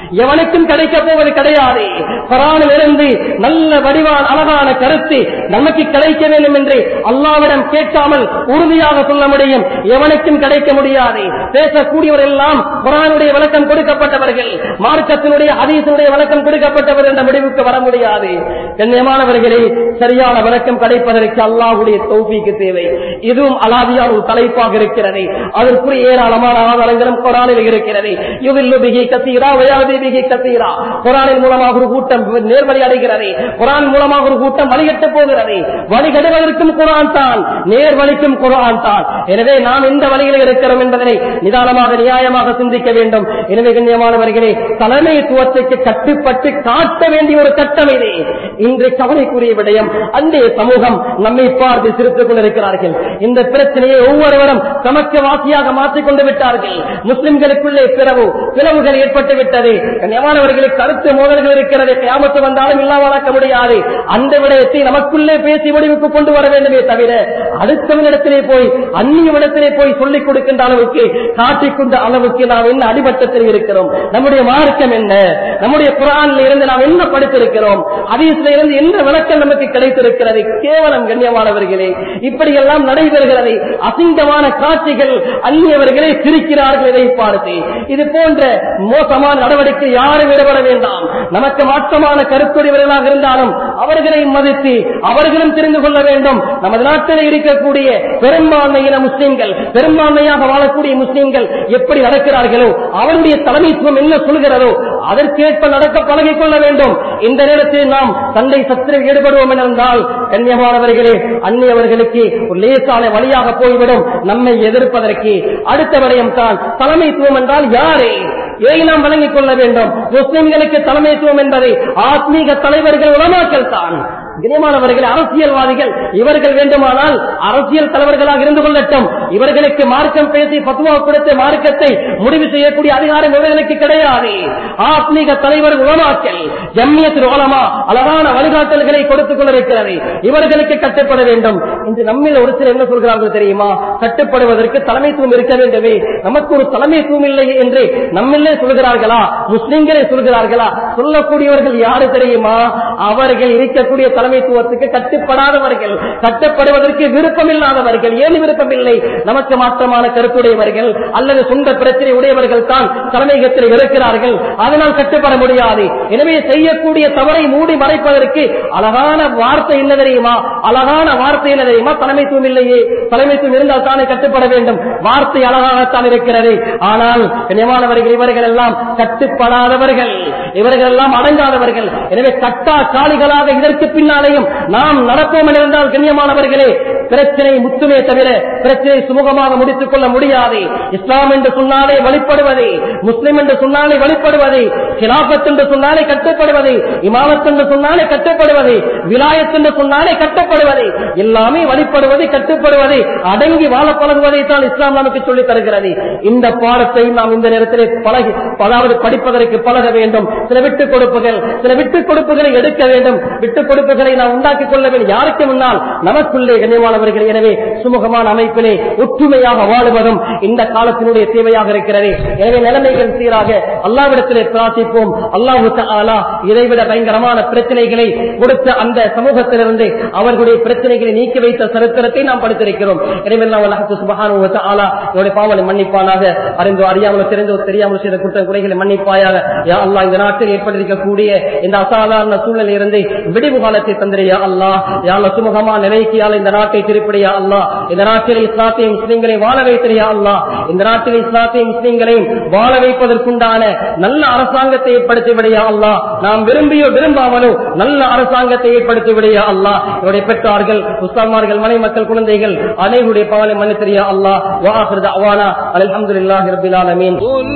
எவனுக்கும் கிடைக்க போவது கிடையாது குரானில் இருந்து நல்ல வடிவான அழகான கருத்து நமக்கு கிடைக்க வேண்டும் என்று அல்லாவிடம் கேட்காமல் உறுதியாக சொல்ல முடியும் எவனுக்கும் கிடைக்க முடியாது பேசக்கூடியவர் எல்லாம் குரானுடைய விளக்கம் கொடுக்கப்பட்டவர்கள் மார்க்கத்தினுடைய அதீசனுடைய விளக்கம் கொடுக்கப்பட்டவர் என்ற முடிவுக்கு வர முடியாது கண்ணியமானவர்களே சரியான விளக்கம் கிடைப்பதற்கு அல்லாஹுடைய தௌஃபீக்கு தேவை இதுவும் அலாதியான ஒரு தலைப்பாக இருக்கிறது அதற்குரிய ஏராளமான ஆதாரங்களும் குரானில் இருக்கிறது யுவில்லு பிகி கத்தீரா வயாதி பிகி கத்தீரா குரானின் மூலமாக ஒரு கூட்டம் நேர்வழி அடைகிறது குரான் மூலமாக ஒரு கூட்டம் வழிகட்டு போகிறது வழிகடுவதற்கும் குரான் தான் நேர்வழிக்கும் குரான் தான் எனவே நாம் இந்த வழியில் இருக்கிறோம் என்பதனை நிதானமாக நியாயமாக சிந்திக்க வேண்டும் எனவே கண்ணியமானவர்களே தலைமைத்துவத்துக்கு கட்டுப்பட்டு காட்ட வேண்டிய ஒரு கட்டம் இது இன்று கவலைக்குரிய விடயம் அன்றைய சமூகம் நம்மை பார்த்து சிரித்துக் கொண்டிருக்கிறார்கள் இந்த பிரச்சனையை ஒவ்வொருவரும் சமக்க வாசியாக மாற்றிக் கொண்டு விட்டார்கள் முஸ்லிம்களுக்குள்ளே பிறவு பிளவுகள் ஏற்பட்டு விட்டது கண்ணியமானவர்களுக்கு கருத்து மோதல்கள் இருக்கிறது கியாமத்து வந்தாலும் இல்லாமலாக்க முடியாது அந்த விடயத்தை நமக்குள்ளே பேசி முடிவுக்கு கொண்டு வர வேண்டுமே தவிர அடுத்தவனிடத்திலே போய் அந்நியவிடத்திலே போய் சொல்லிக் கொடுக்கின்ற அளவுக்கு காட்டிக்கொண்ட அளவுக்கு நாம் என்ன அடிபட்டத்தில் இருக்கிறோம் நம்முடைய மார்க்கம் என்ன நம்முடைய குரானில் இருந்து நாம் என்ன படித்திருக்கிறோம் ஹதீஸ்ல இருந்து என்ன விளக்கம் நமக்கு கிடைத்திருக்கிறது கேவலம் கண்ணியமானவர்களே இப்படியெல்லாம் நடைபெறுகிறது அசிங்கமான காட்சிகள் அந்நியவர்களே சிரிக்கிறார்கள் இதை பார்த்து இது போன்ற மோசமான நடவடிக்கை யாரும் ஈடுபட வேண்டாம் நமக்கு மாற்றமான கருத்துடையவர்களாக இருந்தாலும் அவர்களை மதித்து அவர்களும் தெரிந்து கொள்ள வேண்டும் நமது நாட்டில் இருக்கக்கூடிய பெரும்பான்மையின முஸ்லிம்கள் பெரும்பான்மையாக வாழக்கூடிய முஸ்லிம்கள் எப்படி நடக்கிறார்களோ அவருடைய தலைமைத்துவம் என்ன சொல்கிறதோ அதற்கேற்ப நடக்க பழகிக் கொள்ள வேண்டும் இந்த நேரத்தில் நாம் சண்டை சத்திரம் ஈடுபடுவோம் என்றால் கண்ணியமானவர்களே அந்நியவர்களுக்கு ஒரு லேசான வழியாக போய்விடும் நம்மை எதிர்ப்பதற்கு அடுத்த விடயம் தான் தலைமைத்துவம் என்றால் யாரே இதை நாம் வழங்கிக் கொள்ள வேண்டும் முஸ்லிம்களுக்கு தலைமைத்துவம் என்பதை ஆத்மீக தலைவர்கள் உலமாக்கல் தான் கிரியமானவர்கள் அரசியல்வாதிகள் இவர்கள் வேண்டுமானால் அரசியல் தலைவர்களாக இருந்து கொள்ளட்டும் இவர்களுக்கு மார்க்கம் பேசி பத்துவா கொடுத்த மார்க்கத்தை முடிவு செய்யக்கூடிய அதிகாரம் இவர்களுக்கு கிடையாது ஆத்மீக தலைவர் உலமாக்கல் ஜம்மியத்தில் உலமா அழகான வழிகாட்டல்களை கொடுத்துக் கொண்டிருக்கிறது இவர்களுக்கு கட்டுப்பட வேண்டும் இன்று நம்மில் ஒரு சிலர் என்ன சொல்கிறார்கள் தெரியுமா கட்டுப்படுவதற்கு தலைமைத்துவம் இருக்க வேண்டுமே நமக்கு ஒரு தலைமைத்துவம் இல்லை என்று நம்மிலே சொல்கிறார்களா முஸ்லிம்களே சொல்கிறார்களா சொல்லக்கூடியவர்கள் யாரு தெரியுமா அவர்கள் இருக்கக்கூடிய தலைமைத்துவத்துக்கு கட்டுப்படாதவர்கள் கட்டுப்படுவதற்கு விருப்பமில்லாதவர்கள் ஏன் விருப்பமில்லை நமக்கு மாற்றமான கருத்துடையவர்கள் அல்லது சொந்த பிரச்சனை உடையவர்கள் தான் தலைமையகத்தில் இருக்கிறார்கள் அதனால் கட்டுப்பட முடியாது எனவே செய்யக்கூடிய தவறை மூடி மறைப்பதற்கு அழகான வார்த்தை என்ன தெரியுமா அழகான வார்த்தை என்ன தெரியுமா தலைமைத்துவம் இல்லையே தலைமைத்துவம் இருந்தால் தானே கட்டுப்பட வேண்டும் வார்த்தை அழகாகத்தான் இருக்கிறது ஆனால் கண்ணியமானவர்கள் இவர்கள் எல்லாம் கட்டுப்படாதவர்கள் இவர்கள் எல்லாம் அடங்காதவர்கள் எனவே கட்டா காளிகளாக இதற்கு பின்னாலேயும் நாம் நடப்போம் என்றால் கண்ணியமானவர்களே பிரச்சனை முத்துமே தவிர பிரச்சனை சுமூகமாக முடித்துக் கொள்ள முடியாது இஸ்லாம் என்று சொன்னாலே வழிபடுவது முஸ்லிம் என்று சொன்னாலே வழிபடுவது கிலாபத் என்று சொன்னாலே கட்டுப்படுவது இமாமத் என்று சொன்னாலே கட்டுப்படுவது விலாயத் என்று சொன்னாலே கட்டப்படுவது எல்லாமே வழிபடுவது கட்டுப்படுவது அடங்கி வாழ பழகுவதை தான் இஸ்லாம் நமக்கு சொல்லித் தருகிறது இந்த பாடத்தை நாம் இந்த நேரத்திலே பழகி அதாவது படிப்பதற்கு பழக வேண்டும் சில விட்டுக் கொடுப்புகள் சில விட்டுக் கொடுப்புகளை எடுக்க வேண்டும் விட்டுக் கொடுப்புகளை நாம் உண்டாக்கிக் கொள்ள வேண்டும் யாருக்கு முன்னால் நமக்குள்ளே கண்ணியமானவர்கள் எனவே சுமூகமான அமைப்பிலே ஒற்றுமையாக வாழுவதும் இந்த காலத்தினுடைய தேவையாக இருக்கிறது எனவே நிலைமைகள் சீராக அல்லாவிடத்திலே பிரார்த்திப்போம் அல்லாஹு ஆலா இதைவிட பயங்கரமான பிரச்சனைகளை கொடுத்த அந்த சமூகத்திலிருந்து அவர்களுடைய பிரச்சனைகளை நீக்கி வைத்த சரித்திரத்தை நாம் படித்திருக்கிறோம் எனவே நாம் அல்லாஹு சுபஹானு வ தஆலா இவருடைய பாவனை மன்னிப்பானாக அறிந்தோ அறியாமல் தெரிந்தோ தெரியாமல் செய்த குற்ற குறைகளை மன்னிப்பாயாக யா அல்லாஹ் இந்த நாட்டில் ஏற்பட்டிருக்கக்கூடிய இந்த அசாதாரண சூழலில் இருந்து விடிவு காலத்தை தந்திரியா அல்லாஹ் யா அல்லாஹ் சுமூகமான நிலைக்கு யா அல்லாஹ் இந்த நாட்டை திருப்பிடியா அல்லாஹ் இந்த நாட்டில் இஸ்லாத்தையும் முஸ்லிம்களை வாழ வைத்திரியா அல்லாஹ் இந்த நாட்டில் இஸ்லாத்தையும் முஸ்லிம்களையும் வாழ வைப்பதற்குண்டான நல்ல அரசாங்கத்தை ஏற்படுத்தி விடையா அல்லாஹ் நாம் விரும்பியோ விரும்பாமலோ நல்ல அரசாங்கத்தை ஏற்படுத்தி விடையா அல்லாஹ் இவருடைய பெற்றார்கள் உஸ்தாமார்கள் மனை மக்கள் குழந்தைகள் அனைவருடைய பாவனை மன்னித்திரியா அல்லாஹ் வாஹிர் தஅவானா அல்ஹம்துலில்லாஹி ரப்பில் ஆலமீன் قل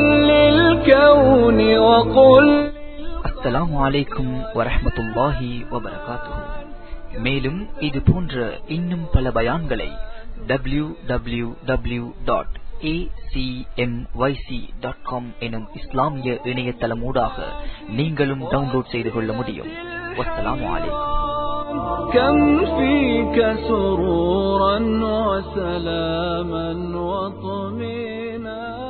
للكون وقل அஸ்ஸலாமு அலைக்கும் வரஹ்மத்துல்லாஹி வபரகாத்துஹு மேலும் இது போன்ற இன்னும் பல பயான்களை W W W dot dot com எனும் இஸ்லாமிய இணையதளமூடாக நீங்களும் டவுன்லோட் செய்து கொள்ள முடியும் வஸ்ஸலாமு அலைக்கும் كم فيك سرورا وسلاما وطمينا